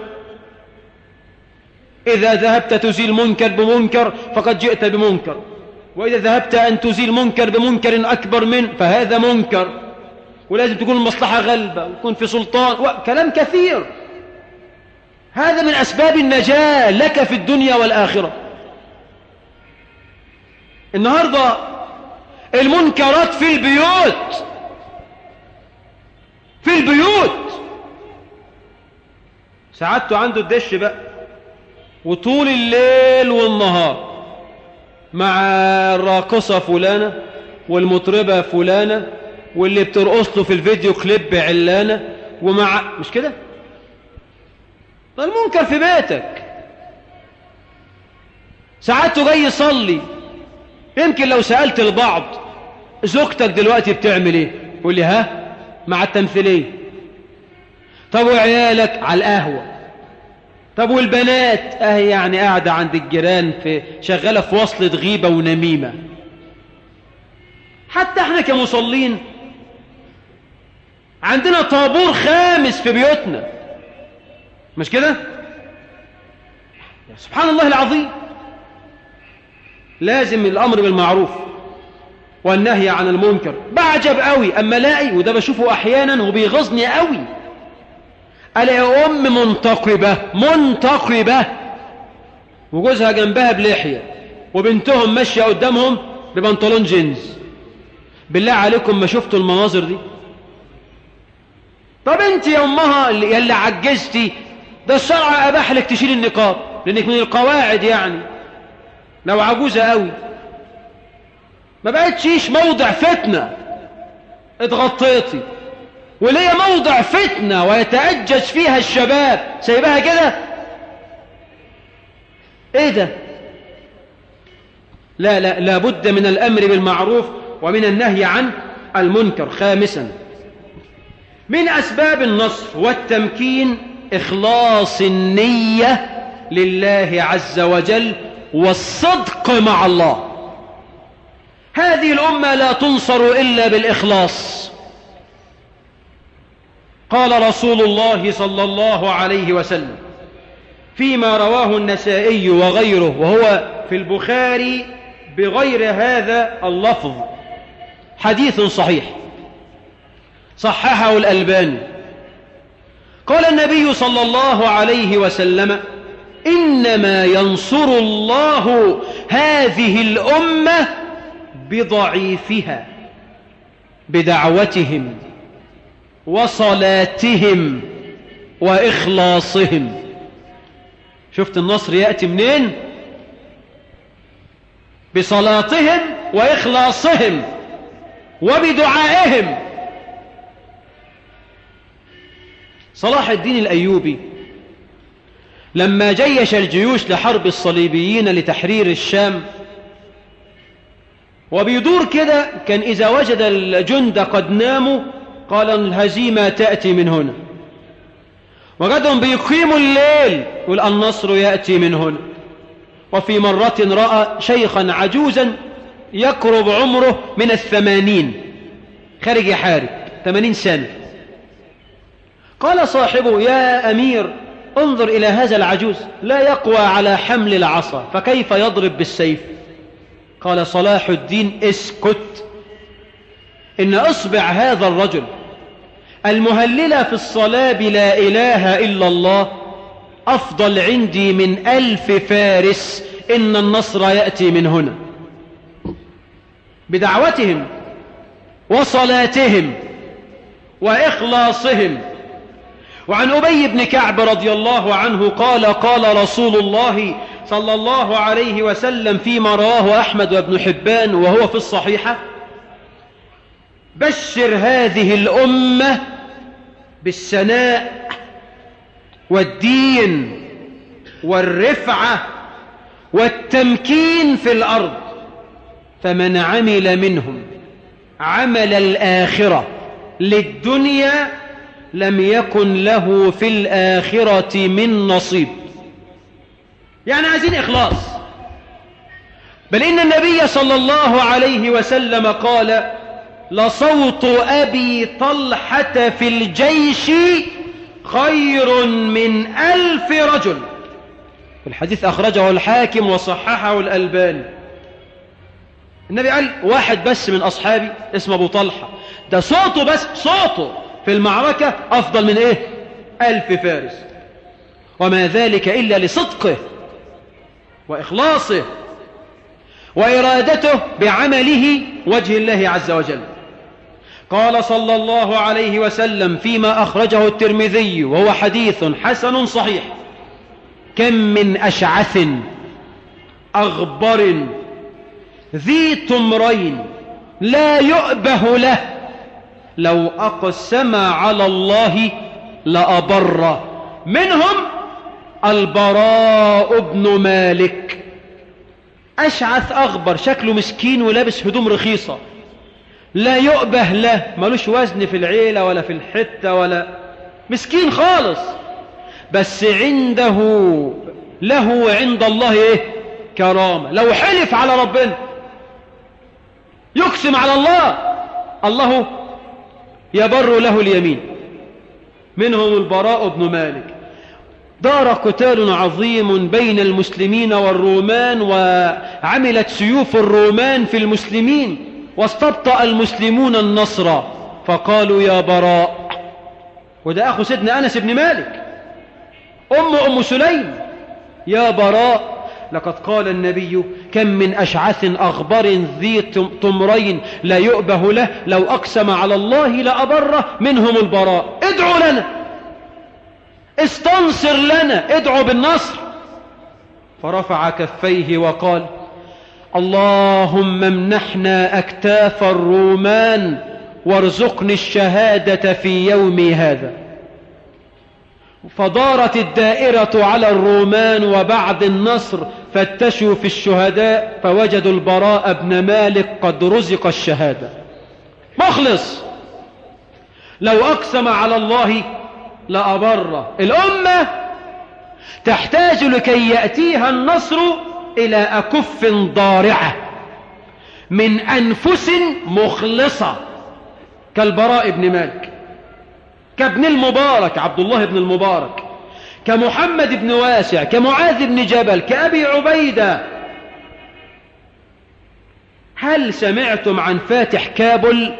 إذا ذهبت تزيل منكر بمنكر فقد جئت بمنكر وإذا ذهبت أن تزيل منكر بمنكر أكبر منه فهذا منكر ولازم تكون المصلحة غلبة ويكون في سلطان وكلام كثير هذا من أسباب النجاة لك في الدنيا والآخرة النهاردة المنكرات في البيوت في البيوت سعادته عنده الدش بقى وطول الليل والنهار مع الراقصة فلانة والمطربة فلانة واللي بترقص له في الفيديو كليب علانة ومع مش كده ده المنكر في بيتك ساعته جاي يصلي يمكن لو سألت البعض زوجتك دلوقتي بتعمل ايه يقول لي ها مع التمثيلية طب وعيالك على القهوة طب والبنات اهي يعني قاعدة عند الجيران في شغالة في وصلة غيبة ونميمة حتى احنا كمصلين عندنا طابور خامس في بيوتنا مش كده سبحان الله العظيم لازم الأمر بالمعروف والنهي عن المنكر بعجب قوي أما لاقي وده بشوفه أحيانا وبيغزني قوي ألاقي أم منتقبة منتقبة وجوزها جنبها بلحية وبنتهم ماشية قدامهم ببنطلون جينز بالله عليكم ما شفتوا المناظر دي طب انت يا امها اللي, اللي عجزتي ده الشرع اباح لك تشيل النقاب لانك من القواعد يعني لو عجوزة قوي ما بقتشيش موضع فتنة اتغطيتي وليه موضع فتنة ويتأجج فيها الشباب سايبها كده ايه ده لا لا لابد من الأمر بالمعروف ومن النهي عن المنكر خامسا من أسباب النصر والتمكين إخلاص النية لله عز وجل والصدق مع الله هذه الأمة لا تنصر إلا بالإخلاص قال رسول الله صلى الله عليه وسلم فيما رواه النسائي وغيره وهو في البخاري بغير هذا اللفظ حديث صحيح صححه الألباني قال النبي صلى الله عليه وسلم إنما ينصر الله هذه الأمة بضعيفها بدعوتهم وصلاتهم وإخلاصهم شفت النصر يأتي منين بصلاتهم وإخلاصهم وبدعائهم صلاح الدين الأيوبي لما جيش الجيوش لحرب الصليبيين لتحرير الشام وبيدور كده كان إذا وجد الجند قد ناموا قال الهزيمة تأتي من هنا وجدهم بيقيموا الليل يقول النصر يأتي من هنا وفي مرة رأى شيخا عجوزا يقرب عمره من الثمانين خارج يحارب ثمانين سنة قال صاحبه يا أمير انظر إلى هذا العجوز لا يقوى على حمل العصا فكيف يضرب بالسيف قال صلاح الدين اسكت إن أصبع هذا الرجل المهللة في الصلاة بلا إله إلا الله أفضل عندي من ألف فارس إن النصر يأتي من هنا بدعوتهم وصلاتهم وإخلاصهم وعن أبي بن كعب رضي الله عنه قال قال رسول الله صلى الله عليه وسلم فيما رواه أحمد وابن حبان وهو في الصحيحة بشر هذه الأمة بالسناء والدين والرفعة والتمكين في الأرض فمن عمل منهم عمل الآخرة للدنيا لم يكن له في الآخرة من نصيب يعني عايزين إخلاص بل إن النبي صلى الله عليه وسلم قال لصوت أبي طلحة في الجيش خير من ألف رجل الحديث أخرجه الحاكم وصححه الألباني النبي قال واحد بس من أصحابي اسمه أبو طلحة ده صوته بس صوته في المعركة أفضل من إيه ألف فارس وما ذلك إلا لصدقه وإخلاصه وإرادته بعمله وجه الله عز وجل قال صلى الله عليه وسلم فيما أخرجه الترمذي وهو حديث حسن صحيح كم من أشعث أغبر ذي تمرين لا يؤبه له لو أقسم على الله لأبر منهم البراء بن مالك أشعث أغبر شكله مسكين ولابس هدوم رخيصة لا يؤبه له ملوش وزن في العيلة ولا في الحتة ولا مسكين خالص بس عنده له عند الله ايه كرامة لو حلف على ربنا يقسم على الله الله يبر له اليمين منهم البراء بن مالك دار قتال عظيم بين المسلمين والرومان وعملت سيوف الرومان في المسلمين واستبطأ المسلمون النصر فقالوا يا براء وده أخو سيدنا أنس بن مالك أم أم سليم يا براء لقد قال النبي كم من أشعث أغبر ذي طمرين لا يؤبه له لو أقسم على الله لأبره منهم البراء ادعوا لنا استنصر لنا ادعوا بالنصر فرفع كفيه وقال اللهم امنحنا أكتاف الرومان وارزقني الشهادة في يومي هذا فدارت الدائرة على الرومان وبعد النصر فتشوا في الشهداء فوجدوا البراء بن مالك قد رزق الشهادة مخلص لو أقسم على الله لأبره الأمة تحتاج لكي يأتيها النصر إلى أكف ضارعة من أنفس مخلصة كالبراء بن مالك كابن المبارك عبد الله بن المبارك كمحمد بن واسع كمعاذ بن جبل كأبي عبيدة هل سمعتم عن فاتح كابل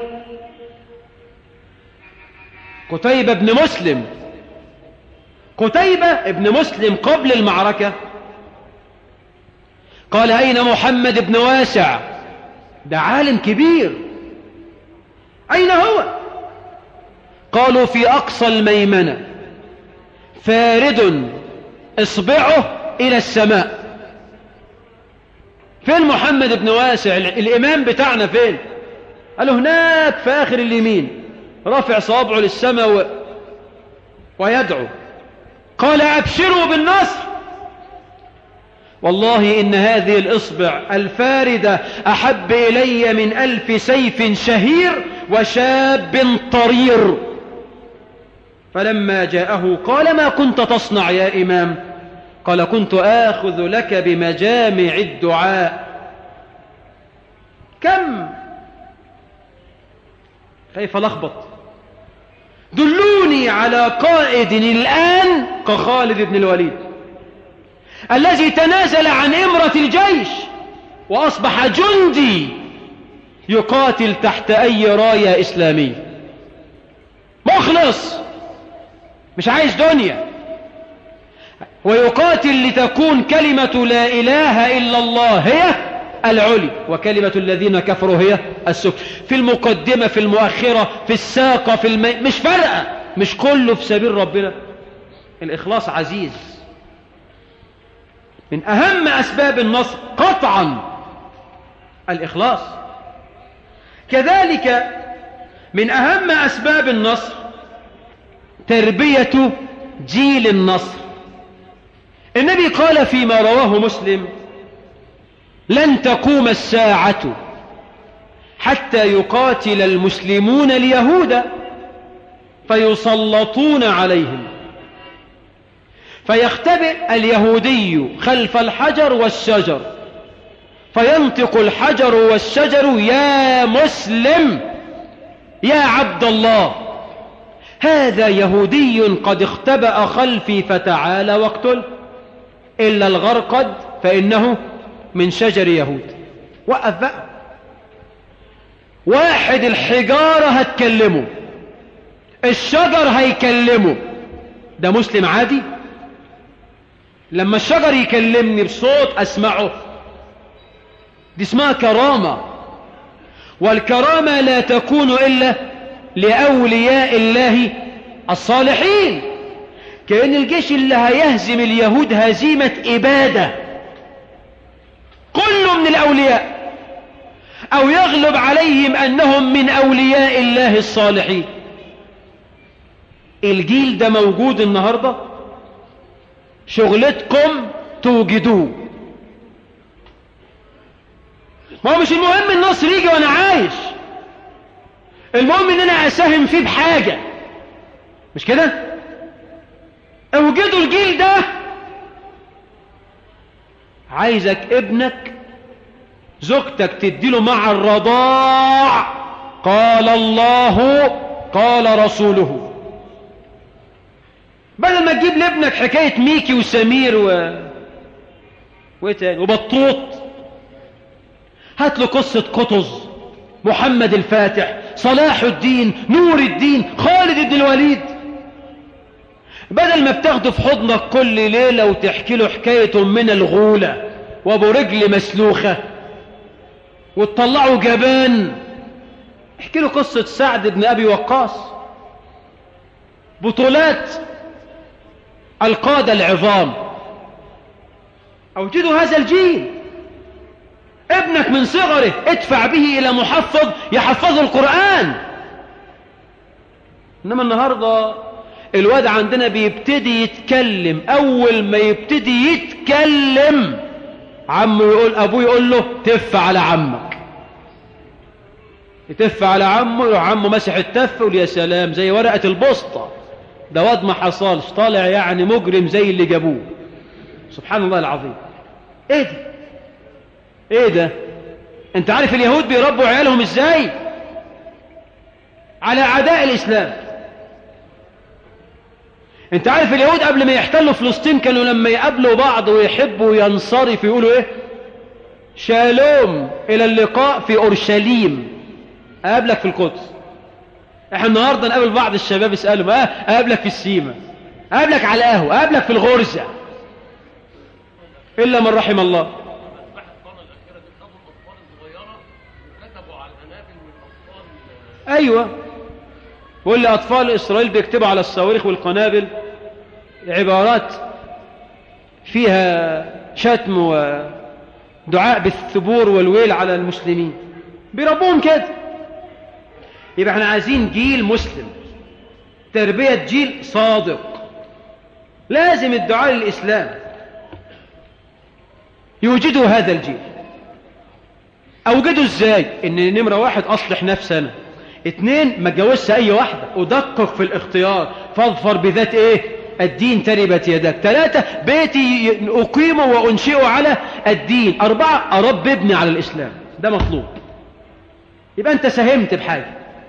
قتيبة بن مسلم قتيبة بن مسلم قبل المعركة قال أين محمد بن واسع ده عالم كبير أين هو قالوا في أقصى الميمنة فارد إصبعه إلى السماء فين محمد بن واسع الإمام بتاعنا فين قالوا هناك في آخر اليمين رفع صابعه للسماء و... ويدعو قال أبشروا بالنصر والله إن هذه الإصبع الفاردة أحب إلي من ألف سيف شهير وشاب طرير فلما جاءه قال ما كنت تصنع يا إمام قال كنت آخذ لك بمجامع الدعاء كم كيف لخبط دلوني على قائد الآن كخالد بن الوليد الذي تنازل عن إمرة الجيش وأصبح جندي يقاتل تحت أي راية إسلامية مخلص مش عايز دنيا ويقاتل لتكون كلمة لا إله إلا الله هي العلي وكلمة الذين كفروا هي السفل في المقدمة في المؤخرة في الساقة في المي... مش فرقة مش كله في سبيل ربنا الإخلاص عزيز من أهم أسباب النصر قطعا الإخلاص كذلك من أهم أسباب النصر تربية جيل النصر النبي قال فيما رواه مسلم لن تقوم الساعة حتى يقاتل المسلمون اليهود فيسلطون عليهم فيختبئ اليهودي خلف الحجر والشجر فينطق الحجر والشجر يا مسلم يا عبد الله هذا يهودي قد اختبأ خلفي فتعال واقتل إلا الغرقد فإنه من شجر يهود وقف بقى واحد الحجارة هتكلمه الشجر هيكلمه ده مسلم عادي لما الشجر يكلمني بصوت أسمعه دي اسمها كرامة والكرامة لا تكون إلا لأولياء الله الصالحين كأن الجيش اللي هيهزم اليهود هزيمة إبادة كل من الأولياء أو يغلب عليهم أنهم من أولياء الله الصالحين الجيل ده موجود النهاردة شغلتكم توجدوه ما هو مش المهم النصر يجي وانا عايش المهم ان انا اساهم فيه بحاجة مش كده اوجدوا الجيل ده عايزك ابنك زوجتك تديله مع الرضاع قال الله قال رسوله بدل ما تجيب لابنك حكاية ميكي وسمير و... وايه تاني وبطوط هات له قصة قطز محمد الفاتح صلاح الدين نور الدين خالد بن الوليد بدل ما بتاخده في حضنك كل ليلة وتحكي له حكاية من الغولة وابو رجل مسلوخة وتطلعه جبان احكي له قصة سعد بن أبي وقاص بطولات القادة العظام أوجدوا هذا الجيل ابنك من صغره ادفع به إلى محفظ يحفظ القرآن إنما النهاردة الواد عندنا بيبتدي يتكلم أول ما يبتدي يتكلم عمه يقول أبوه يقول له تف على عمك يتف على عمه يروح عمه مسح التف يقول يا سلام زي ورقة البسطة ده واد ما حصلش طالع يعني مجرم زي اللي جابوه سبحان الله العظيم ايه ده ايه ده انت عارف اليهود بيربوا عيالهم ازاي على اعداء الاسلام انت عارف اليهود قبل ما يحتلوا فلسطين كانوا لما يقابلوا بعض ويحبوا ينصرفوا يقولوا ايه شالوم الى اللقاء في اورشليم اقابلك في القدس احنا النهارده نقابل بعض الشباب يسالوا اه اقابلك في السيما اقابلك على القهوه اقابلك في الغرزه الا من رحم الله ايوه واللي اطفال اسرائيل بيكتبوا على الصواريخ والقنابل عبارات فيها شتم ودعاء بالثبور والويل على المسلمين بيربوهم كده يبقى احنا عايزين جيل مسلم تربية جيل صادق لازم الدعاء للإسلام يوجدوا هذا الجيل أوجده ازاي ان نمرة واحد أصلح نفسي أنا اتنين ما اتجوزش أي واحدة ودقق في الاختيار فاظفر بذات ايه الدين تربت يدك ثلاثة بيتي أقيمه وأنشئه على الدين أربعة أرب ابني على الإسلام ده مطلوب يبقى أنت ساهمت بحاجة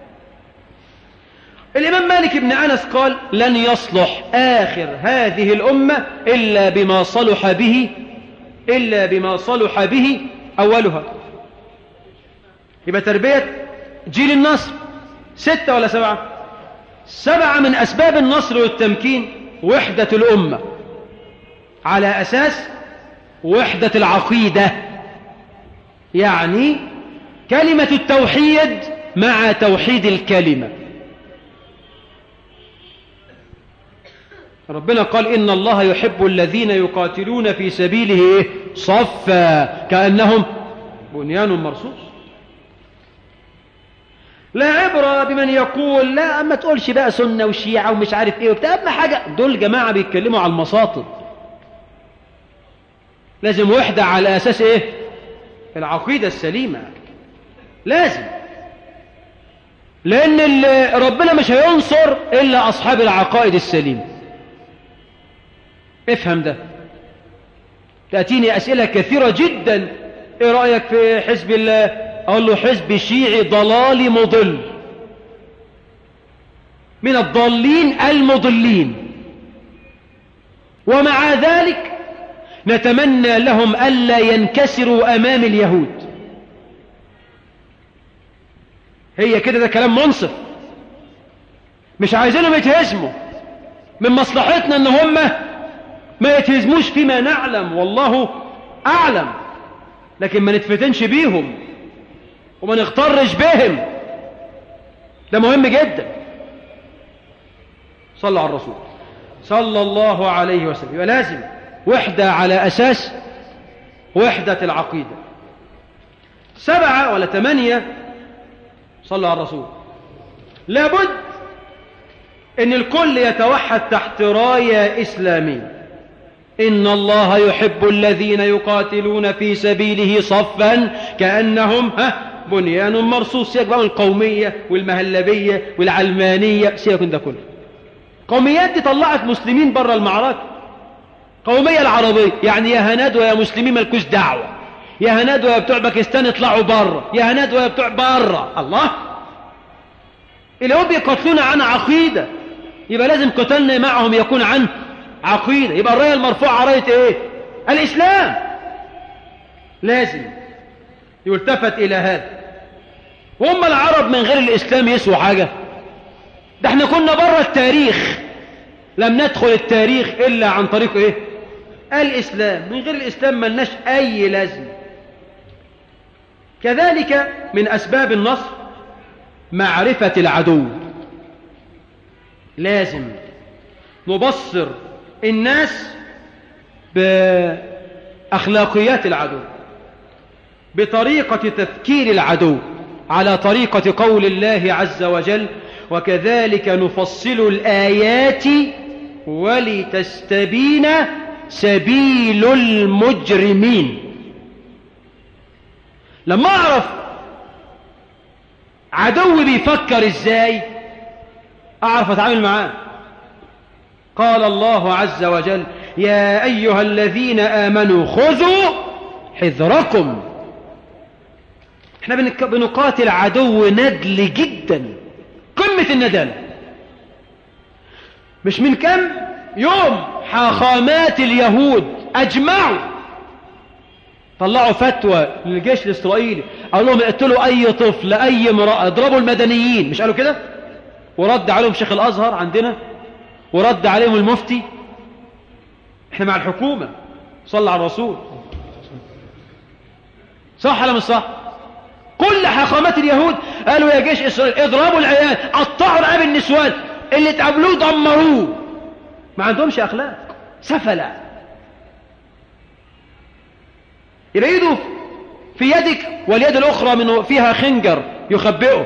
الإمام مالك بن أنس قال لن يصلح آخر هذه الأمة إلا بما صلح به إلا بما صلح به أولها يبقى تربية جيل النصر ستة ولا سبعة سبعة من أسباب النصر والتمكين وحدة الأمة على أساس وحدة العقيدة يعني كلمة التوحيد مع توحيد الكلمة ربنا قال إن الله يحب الذين يقاتلون في سبيله صفا كأنهم بنيان مرصوص لا عبرة بمن يقول لا أما تقولش بقى سنة وشيعة ومش عارف إيه وبتاع أما حاجة دول جماعة بيتكلموا على المساطب لازم وحدة على أساس إيه العقيدة السليمة لازم لأن ربنا مش هينصر إلا أصحاب العقائد السليمة افهم ده تأتيني أسئلة كثيرة جدا إيه رأيك في حزب الله أقول له حزب شيعي ضلالي مضل من الضالين المضلين ومع ذلك نتمنى لهم ألا ينكسروا أمام اليهود هي كده ده كلام منصف مش عايزينهم يتهزموا من مصلحتنا ان هم ما يتهزموش فيما نعلم والله أعلم لكن ما نتفتنش بيهم وما نغترش بهم ده مهم جدا صلى على الرسول صلى الله عليه وسلم يبقى لازم وحدة على أساس وحدة العقيدة سبعة ولا ثمانية صلى على الرسول لابد ان الكل يتوحد تحت راية إسلامية إن الله يحب الذين يقاتلون في سبيله صفا كأنهم ها بنيان مرصوص سيبك بقى من القومية والمهلبية والعلمانية سيبك من ده كله قوميات دي طلعت مسلمين بره المعركة قومية العربية يعني يا هناد ويا مسلمين مالكوش دعوة يا هناد ويا بتوع باكستان اطلعوا بره يا هناد ويا بتوع بره الله اليهود بيقاتلون عن عقيدة يبقى لازم قتالنا معهم يكون عن عقيدة يبقى الراية المرفوعة راية ايه الاسلام لازم يلتفت الى هذا وهم العرب من غير الإسلام يسووا حاجة ده احنا كنا بره التاريخ لم ندخل التاريخ إلا عن طريق إيه الإسلام من غير الإسلام ملناش أي لازم كذلك من أسباب النصر معرفة العدو لازم نبصر الناس بأخلاقيات العدو بطريقة تفكير العدو على طريقة قول الله عز وجل وكذلك نفصل الآيات ولتستبين سبيل المجرمين لما أعرف عدو بيفكر إزاي أعرف أتعامل معاه قال الله عز وجل يا أيها الذين آمنوا خذوا حذركم احنا بنقاتل عدو ندل جدا قمة الندل مش من كم يوم حاخامات اليهود أجمعوا طلعوا فتوى للجيش الإسرائيلي قالوا لهم اقتلوا أي طفل أي امرأة اضربوا المدنيين مش قالوا كده ورد عليهم شيخ الأزهر عندنا ورد عليهم المفتي احنا مع الحكومة صلى على الرسول صح ولا مش صح كل حاخامات اليهود قالوا يا جيش إسرائيل اضربوا العيال قطعوا رقاب النسوان اللي تقابلوه دمروه ما عندهمش أخلاق سفلة يبقى ايده في يدك واليد الأخرى من فيها خنجر يخبئه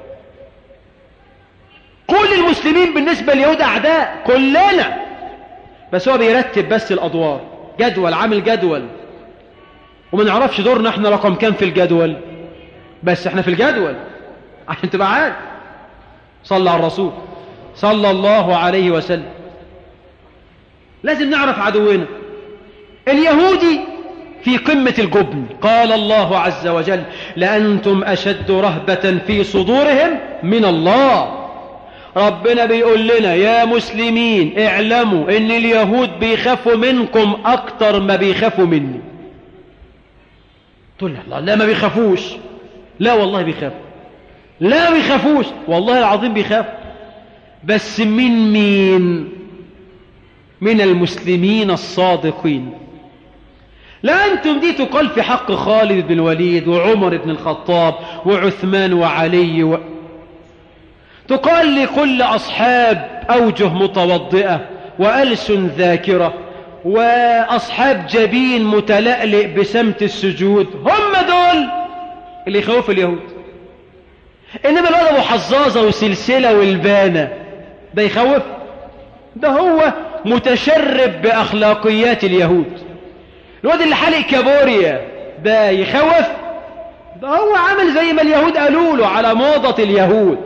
كل المسلمين بالنسبة لليهود أعداء كلنا بس هو بيرتب بس الأدوار جدول عامل جدول وما نعرفش دورنا احنا رقم كام في الجدول بس احنا في الجدول عشان تبقى عارف صلى على الرسول صلى الله عليه وسلم لازم نعرف عدونا اليهودي في قمة الجبن قال الله عز وجل لأنتم أشد رهبة في صدورهم من الله ربنا بيقول لنا يا مسلمين اعلموا ان اليهود بيخافوا منكم اكتر ما بيخافوا مني تقول لي الله لا ما بيخافوش لا والله بيخافوا لا ما بيخافوش والله العظيم بيخافوا بس من مين من المسلمين الصادقين لا أنتم دي تقال في حق خالد بن الوليد وعمر بن الخطاب وعثمان وعلي و... تقال لكل أصحاب أوجه متوضئة وألسن ذاكرة وأصحاب جبين متلألئ بسمت السجود هم دول اللي يخوف اليهود إنما الواد أبو حظاظة وسلسلة والبانة ده يخوف ده هو متشرب بأخلاقيات اليهود الواد اللي حالق كابوريا ده يخوف ده هو عمل زي ما اليهود قالوا له على موضة اليهود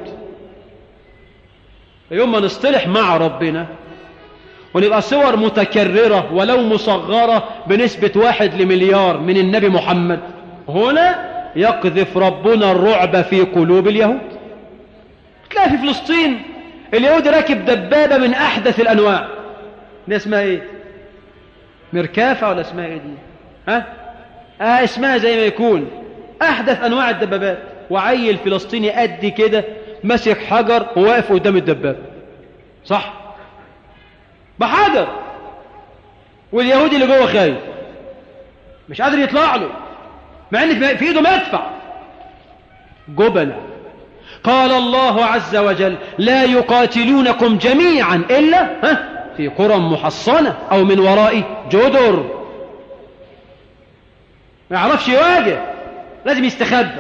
يوم ما نصطلح مع ربنا ونبقى صور متكررة ولو مصغرة بنسبة واحد لمليار من النبي محمد هنا يقذف ربنا الرعب في قلوب اليهود تلاقي في فلسطين اليهود راكب دبابة من أحدث الأنواع دي اسمها ايه مركافة ولا اسمها ايه دي ها اه اسمها زي ما يكون احدث انواع الدبابات وعيل فلسطيني قد كده مسك حجر وواقف قدام الدباب صح بحجر واليهودي اللي جوه خايف مش قادر يطلع له مع ان في ايده مدفع جبل قال الله عز وجل لا يقاتلونكم جميعا الا ها في قرى محصنة أو من وراء جدر ما يعرفش يواجه لازم يستخبى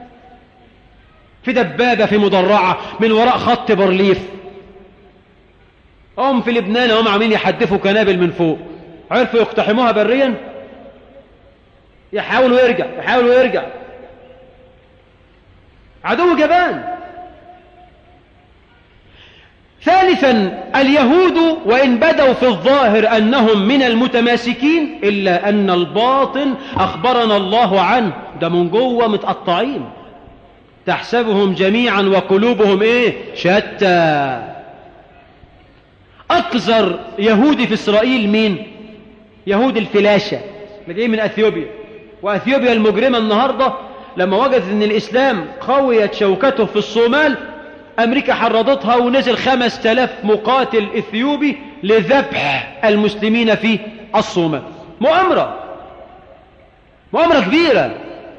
في دبابة في مدرعة من وراء خط برليف هم في لبنان هم عاملين يحدفوا كنابل من فوق عرفوا يقتحموها بريا يحاولوا يرجع يحاولوا يرجع عدو جبان ثالثا اليهود وإن بدوا في الظاهر أنهم من المتماسكين إلا أن الباطن أخبرنا الله عنه ده من جوه متقطعين تحسبهم جميعا وقلوبهم إيه شتى أقذر يهودي في إسرائيل مين يهود الفلاشة اللي جاي من أثيوبيا وأثيوبيا المجرمة النهاردة لما وجدت أن الإسلام قويت شوكته في الصومال أمريكا حرضتها ونزل خمس تلاف مقاتل إثيوبي لذبح المسلمين في الصومال مؤامرة مؤامرة كبيرة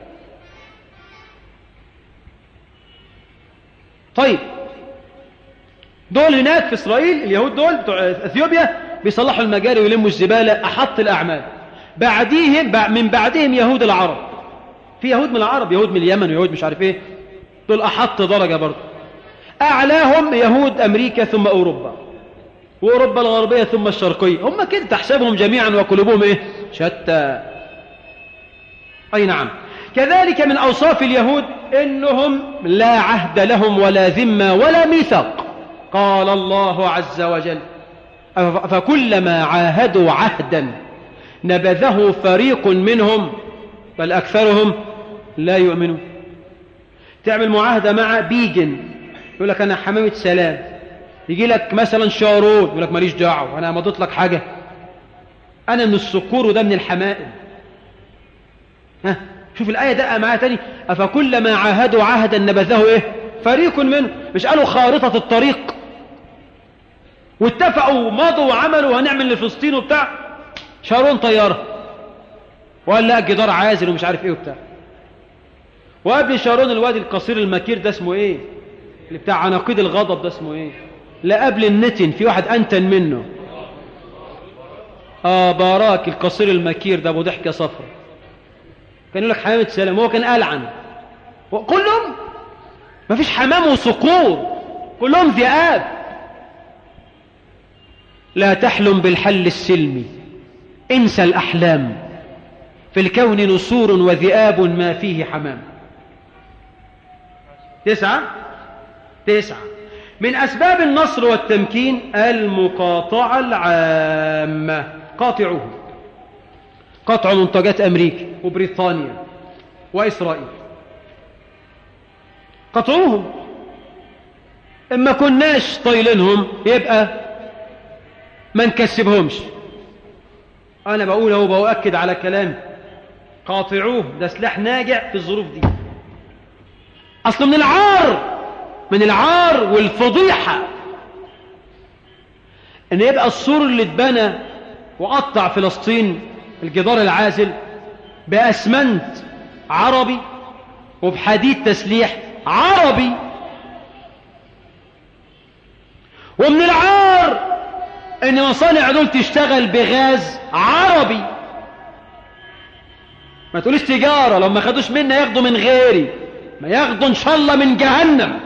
طيب دول هناك في إسرائيل اليهود دول بتوع أثيوبيا بيصلحوا المجاري ويلموا الزبالة أحط الأعمال بعديهم من بعدهم يهود العرب في يهود من العرب يهود من اليمن ويهود مش عارف ايه دول أحط درجة برضه أعلاهم يهود أمريكا ثم أوروبا وأوروبا الغربية ثم الشرقية هم كده تحسبهم جميعا وقلوبهم إيه شتى أي نعم كذلك من أوصاف اليهود إنهم لا عهد لهم ولا ذمة ولا ميثاق قال الله عز وجل فكلما عاهدوا عهدا نبذه فريق منهم بل أكثرهم لا يؤمنون تعمل معاهدة مع بيجن يقول لك أنا حمامة سلام يجي لك مثلا شارون يقول لك ماليش دعوة أنا مضيت لك حاجة أنا من الصقور وده من الحمائم ها شوف الآية دقة معاها تاني أفكلما عاهدوا عهدا نبذه إيه فريق منهم مش قالوا خارطة الطريق واتفقوا مضوا وعملوا هنعمل لفلسطين وبتاع شارون طيارة وقال لا جدار عازل ومش عارف ايه وبتاع وقبل شارون الوادي القصير المكير ده اسمه ايه اللي بتاع عناقيد الغضب ده اسمه ايه لا قبل النتن في واحد انتن منه اه باراك القصير المكير ده ابو ضحكه صفرا كان يقول لك حمامة سلام هو كان ألعن كلهم ما فيش حمام وصقور كلهم ذئاب لا تحلم بالحل السلمي انسى الأحلام في الكون نسور وذئاب ما فيه حمام تسعة تسعة من أسباب النصر والتمكين المقاطعة العامة قاطعوه قطع منتجات أمريكا وبريطانيا وإسرائيل قطعوهم إما كناش طايلينهم يبقى ما نكسبهمش أنا بقول أهو بأؤكد على كلامي قاطعوه ده سلاح ناجع في الظروف دي أصل من العار من العار والفضيحة إن يبقى السور اللي اتبنى وقطع فلسطين الجدار العازل بأسمنت عربي وبحديد تسليح عربي ومن العار ان مصانع دول تشتغل بغاز عربي ما تقوليش تجارة لو ما خدوش منا ياخدوا من غيري ما ياخدوا ان شاء الله من جهنم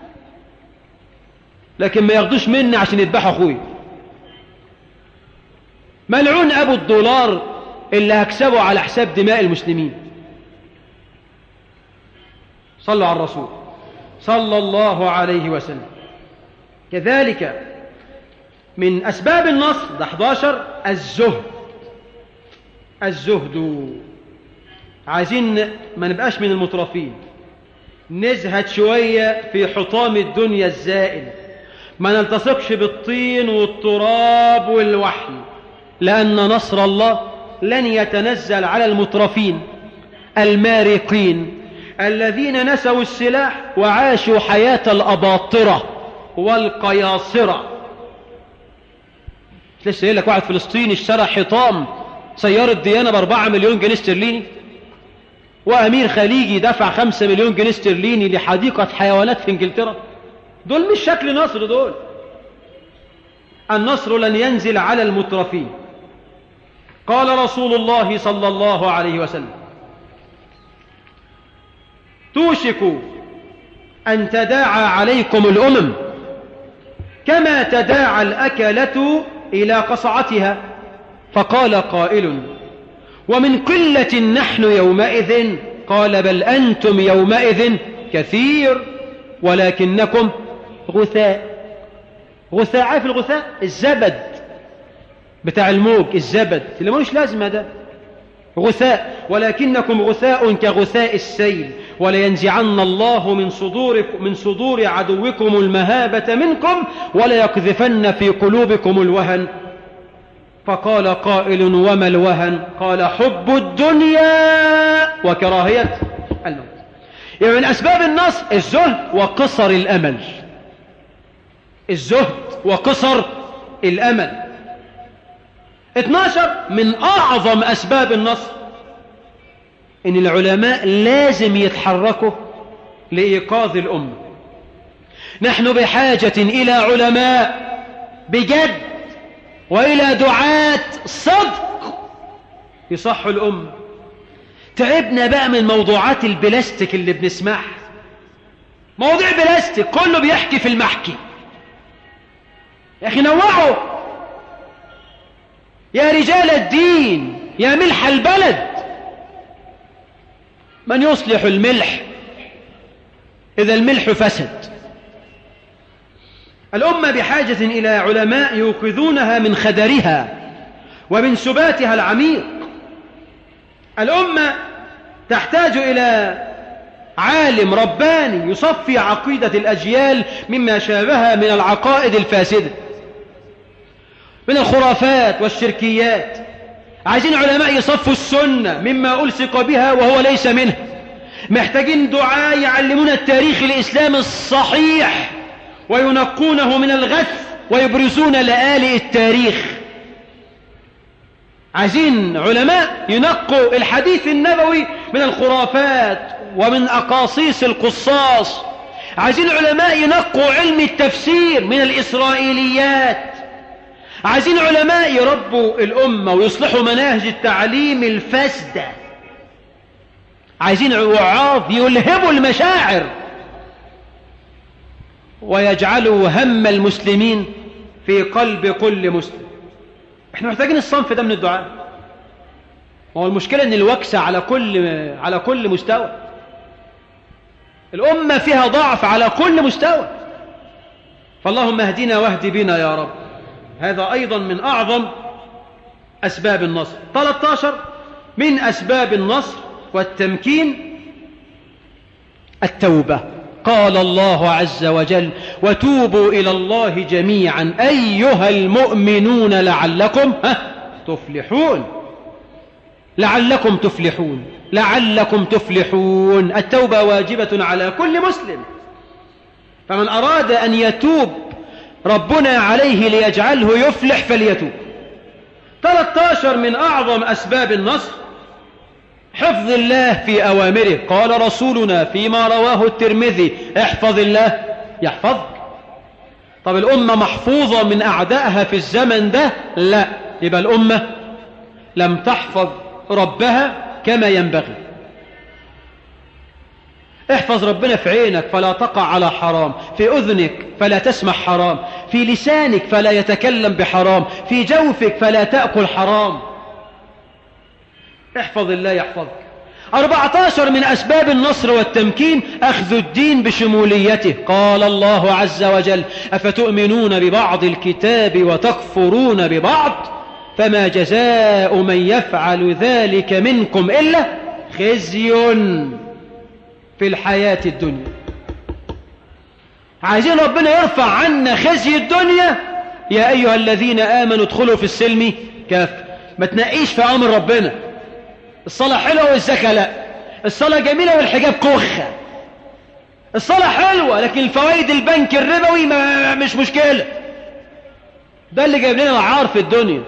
لكن ما ياخدوش مني عشان يذبحوا اخوي ملعون ابو الدولار اللي هكسبه على حساب دماء المسلمين صلوا على الرسول صلى الله عليه وسلم كذلك من أسباب النصر ده 11 الزهد الزهد عايزين ما نبقاش من المترفين نزهد شوية في حطام الدنيا الزائل ما نلتصقش بالطين والتراب والوحي لأن نصر الله لن يتنزل على المترفين المارقين الذين نسوا السلاح وعاشوا حياة الأباطرة والقياصرة لسه يقول لك واحد فلسطيني اشترى حطام سيارة ديانة باربعة مليون جنيه استرليني وأمير خليجي دفع خمسة مليون جنيه استرليني لحديقة حيوانات في انجلترا دول مش شكل نصر دول النصر لن ينزل على المترفين قال رسول الله صلى الله عليه وسلم توشك أن تداعى عليكم الأمم كما تداعى الأكلة إلى قصعتها فقال قائل ومن قلة نحن يومئذ قال بل أنتم يومئذ كثير ولكنكم غثاء غثاء عارف الغثاء الزبد بتاع الموج الزبد اللي ملوش لازمة ده غثاء ولكنكم غثاء كغثاء السيل ولينزعن الله من صدور من صدور عدوكم المهابة منكم وليقذفن في قلوبكم الوهن فقال قائل وما الوهن قال حب الدنيا وكراهية الموت يعني من أسباب النصر الزهد وقصر الأمل الزهد وقصر الأمل 12 من أعظم أسباب النصر إن العلماء لازم يتحركوا لإيقاظ الأمة نحن بحاجة إلى علماء بجد وإلى دعاة صدق يصحوا الأمة تعبنا بقى من موضوعات البلاستيك اللي بنسمعها مواضيع بلاستيك كله بيحكي في المحكي يا أخي نوعوا يا رجال الدين يا ملح البلد من يصلح الملح إذا الملح فسد الأمة بحاجة إلى علماء يوقظونها من خدرها ومن سباتها العميق الأمة تحتاج إلى عالم رباني يصفي عقيدة الأجيال مما شابها من العقائد الفاسدة من الخرافات والشركيات عايزين علماء يصفوا السنة مما ألصق بها وهو ليس منه محتاجين دعاء يعلمون التاريخ الإسلامي الصحيح وينقونه من الغث ويبرزون لآلئ التاريخ عايزين علماء ينقوا الحديث النبوي من الخرافات ومن أقاصيص القصاص عايزين علماء ينقوا علم التفسير من الإسرائيليات عايزين علماء يربوا الأمة ويصلحوا مناهج التعليم الفاسدة عايزين وعاظ يلهبوا المشاعر ويجعلوا هم المسلمين في قلب كل مسلم احنا محتاجين الصنف ده من الدعاء هو المشكلة ان الوكسة على كل على كل مستوى الأمة فيها ضعف على كل مستوى فاللهم اهدنا واهد بنا يا رب هذا أيضا من أعظم أسباب النصر 13 من أسباب النصر والتمكين التوبة قال الله عز وجل وتوبوا إلى الله جميعا أيها المؤمنون لعلكم ها تفلحون لعلكم تفلحون لعلكم تفلحون التوبة واجبة على كل مسلم فمن أراد أن يتوب ربنا عليه ليجعله يفلح فليتوب 13 من أعظم أسباب النصر حفظ الله في أوامره قال رسولنا فيما رواه الترمذي احفظ الله يحفظك طب الأمة محفوظة من أعدائها في الزمن ده لا يبقى الأمة لم تحفظ ربها كما ينبغي احفظ ربنا في عينك فلا تقع على حرام في أذنك فلا تسمع حرام في لسانك فلا يتكلم بحرام في جوفك فلا تأكل حرام احفظ الله يحفظك 14 من أسباب النصر والتمكين أخذ الدين بشموليته قال الله عز وجل أفتؤمنون ببعض الكتاب وتكفرون ببعض فما جزاء من يفعل ذلك منكم إلا خزي في الحياة الدنيا عايزين ربنا يرفع عنا خزي الدنيا يا أيها الذين آمنوا ادخلوا في السلم كاف ما تنقيش في أمر ربنا الصلاة حلوة والزكاة لا الصلاة جميلة والحجاب كخة الصلاة حلوة لكن الفوائد البنك الربوي ما مش مشكلة ده اللي جايب لنا العار في الدنيا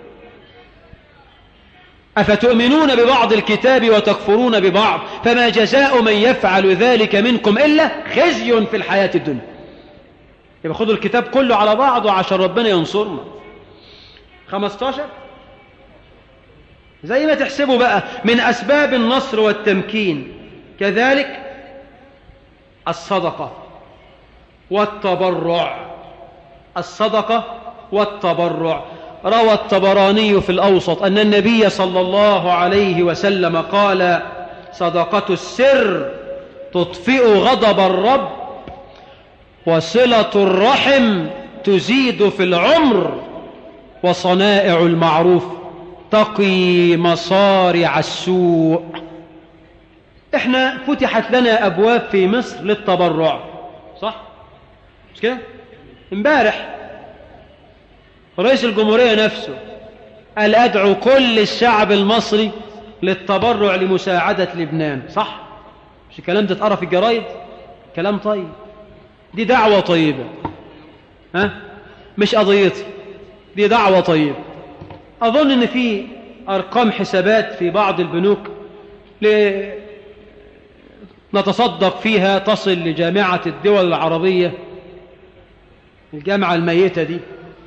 أفتؤمنون ببعض الكتاب وتكفرون ببعض فما جزاء من يفعل ذلك منكم إلا خزي في الحياة الدنيا يبقى خذوا الكتاب كله على بعض وعشان ربنا ينصرنا 15 زي ما تحسبوا بقى من أسباب النصر والتمكين كذلك الصدقة والتبرع الصدقة والتبرع روى الطبراني في الأوسط أن النبي صلى الله عليه وسلم قال صدقة السر تطفئ غضب الرب وصلة الرحم تزيد في العمر وصنائع المعروف تقي مصارع السوء احنا فتحت لنا أبواب في مصر للتبرع صح؟ مش كده؟ امبارح رئيس الجمهورية نفسه قال أدعو كل الشعب المصري للتبرع لمساعدة لبنان صح؟ مش الكلام ده اتقرا في الجرايد كلام طيب دي دعوة طيبة ها مش قضيتي دي دعوة طيبة أظن إن في أرقام حسابات في بعض البنوك ل... نتصدق فيها تصل لجامعة الدول العربية الجامعة الميتة دي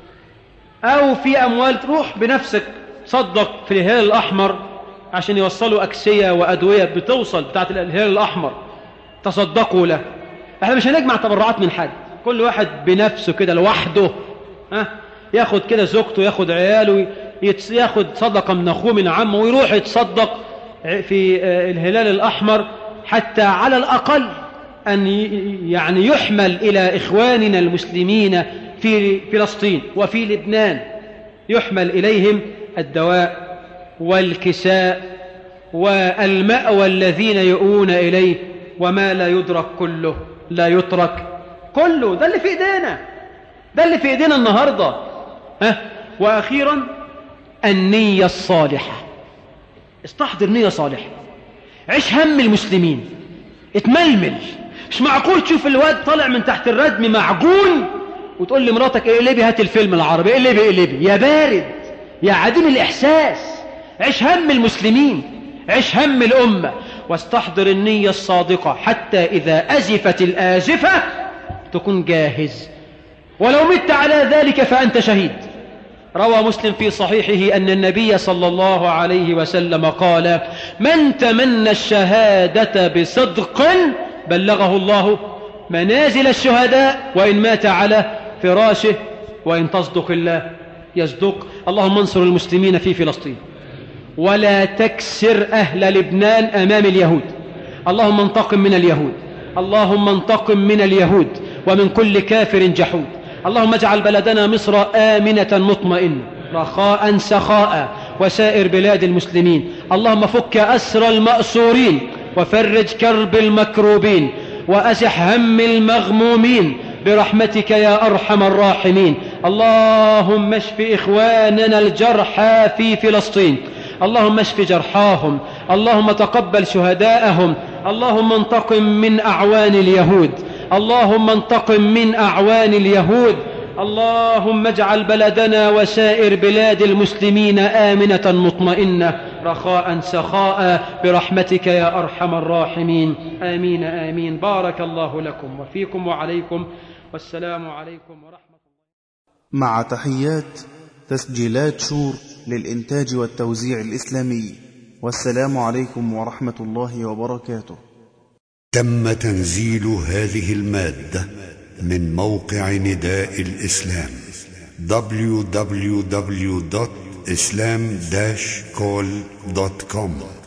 أو في أموال تروح بنفسك تصدق في الهلال الأحمر عشان يوصلوا أكسية وأدوية بتوصل بتاعت الهلال الأحمر تصدقوا له احنا مش هنجمع تبرعات من حد كل واحد بنفسه كده لوحده ها ياخد كده زوجته ياخد عياله يتس- ياخد صدقة من أخوه من عمه ويروح يتصدق في آه، الهلال الأحمر حتى على الأقل أن ي- يعني يحمل إلى إخواننا المسلمين في فلسطين وفي لبنان يحمل إليهم الدواء والكساء والمأوى الذين يؤون إليه وما لا يدرك كله لا يترك كله ده اللي في إيدينا ده اللي في إيدينا النهاردة ها وأخيرا النية الصالحة استحضر نية صالحة عيش هم المسلمين اتململ مش معقول تشوف الواد طالع من تحت الردم معجون وتقول لمراتك اقلبي هات الفيلم العربي اقلبي اقلبي يا بارد يا عديم الإحساس عيش هم المسلمين عيش هم الأمة واستحضر النية الصادقة حتى إذا أزفت الآزفة تكون جاهز ولو مت على ذلك فأنت شهيد روى مسلم في صحيحه أن النبي صلى الله عليه وسلم قال من تمنى الشهادة بصدق بلغه الله منازل الشهداء وإن مات على فراشه وإن تصدق الله يصدق اللهم انصر المسلمين في فلسطين ولا تكسر أهل لبنان أمام اليهود اللهم انتقم من اليهود اللهم انتقم من اليهود ومن كل كافر جحود اللهم اجعل بلدنا مصر آمنة مطمئنة رخاء سخاء وسائر بلاد المسلمين اللهم فك أسر المأسورين وفرج كرب المكروبين وأزح هم المغمومين برحمتك يا أرحم الراحمين اللهم اشف إخواننا الجرحى في فلسطين اللهم اشف جرحاهم اللهم تقبل شهداءهم اللهم انتقم من أعوان اليهود اللهم انتقم من أعوان اليهود اللهم اجعل بلدنا وسائر بلاد المسلمين آمنة مطمئنة رخاء سخاء برحمتك يا أرحم الراحمين آمين آمين بارك الله لكم وفيكم وعليكم والسلام عليكم ورحمة الله مع تحيات تسجيلات شور للإنتاج والتوزيع الإسلامي والسلام عليكم ورحمة الله وبركاته تم تنزيل هذه المادة من موقع نداء الإسلام www.islam-call.com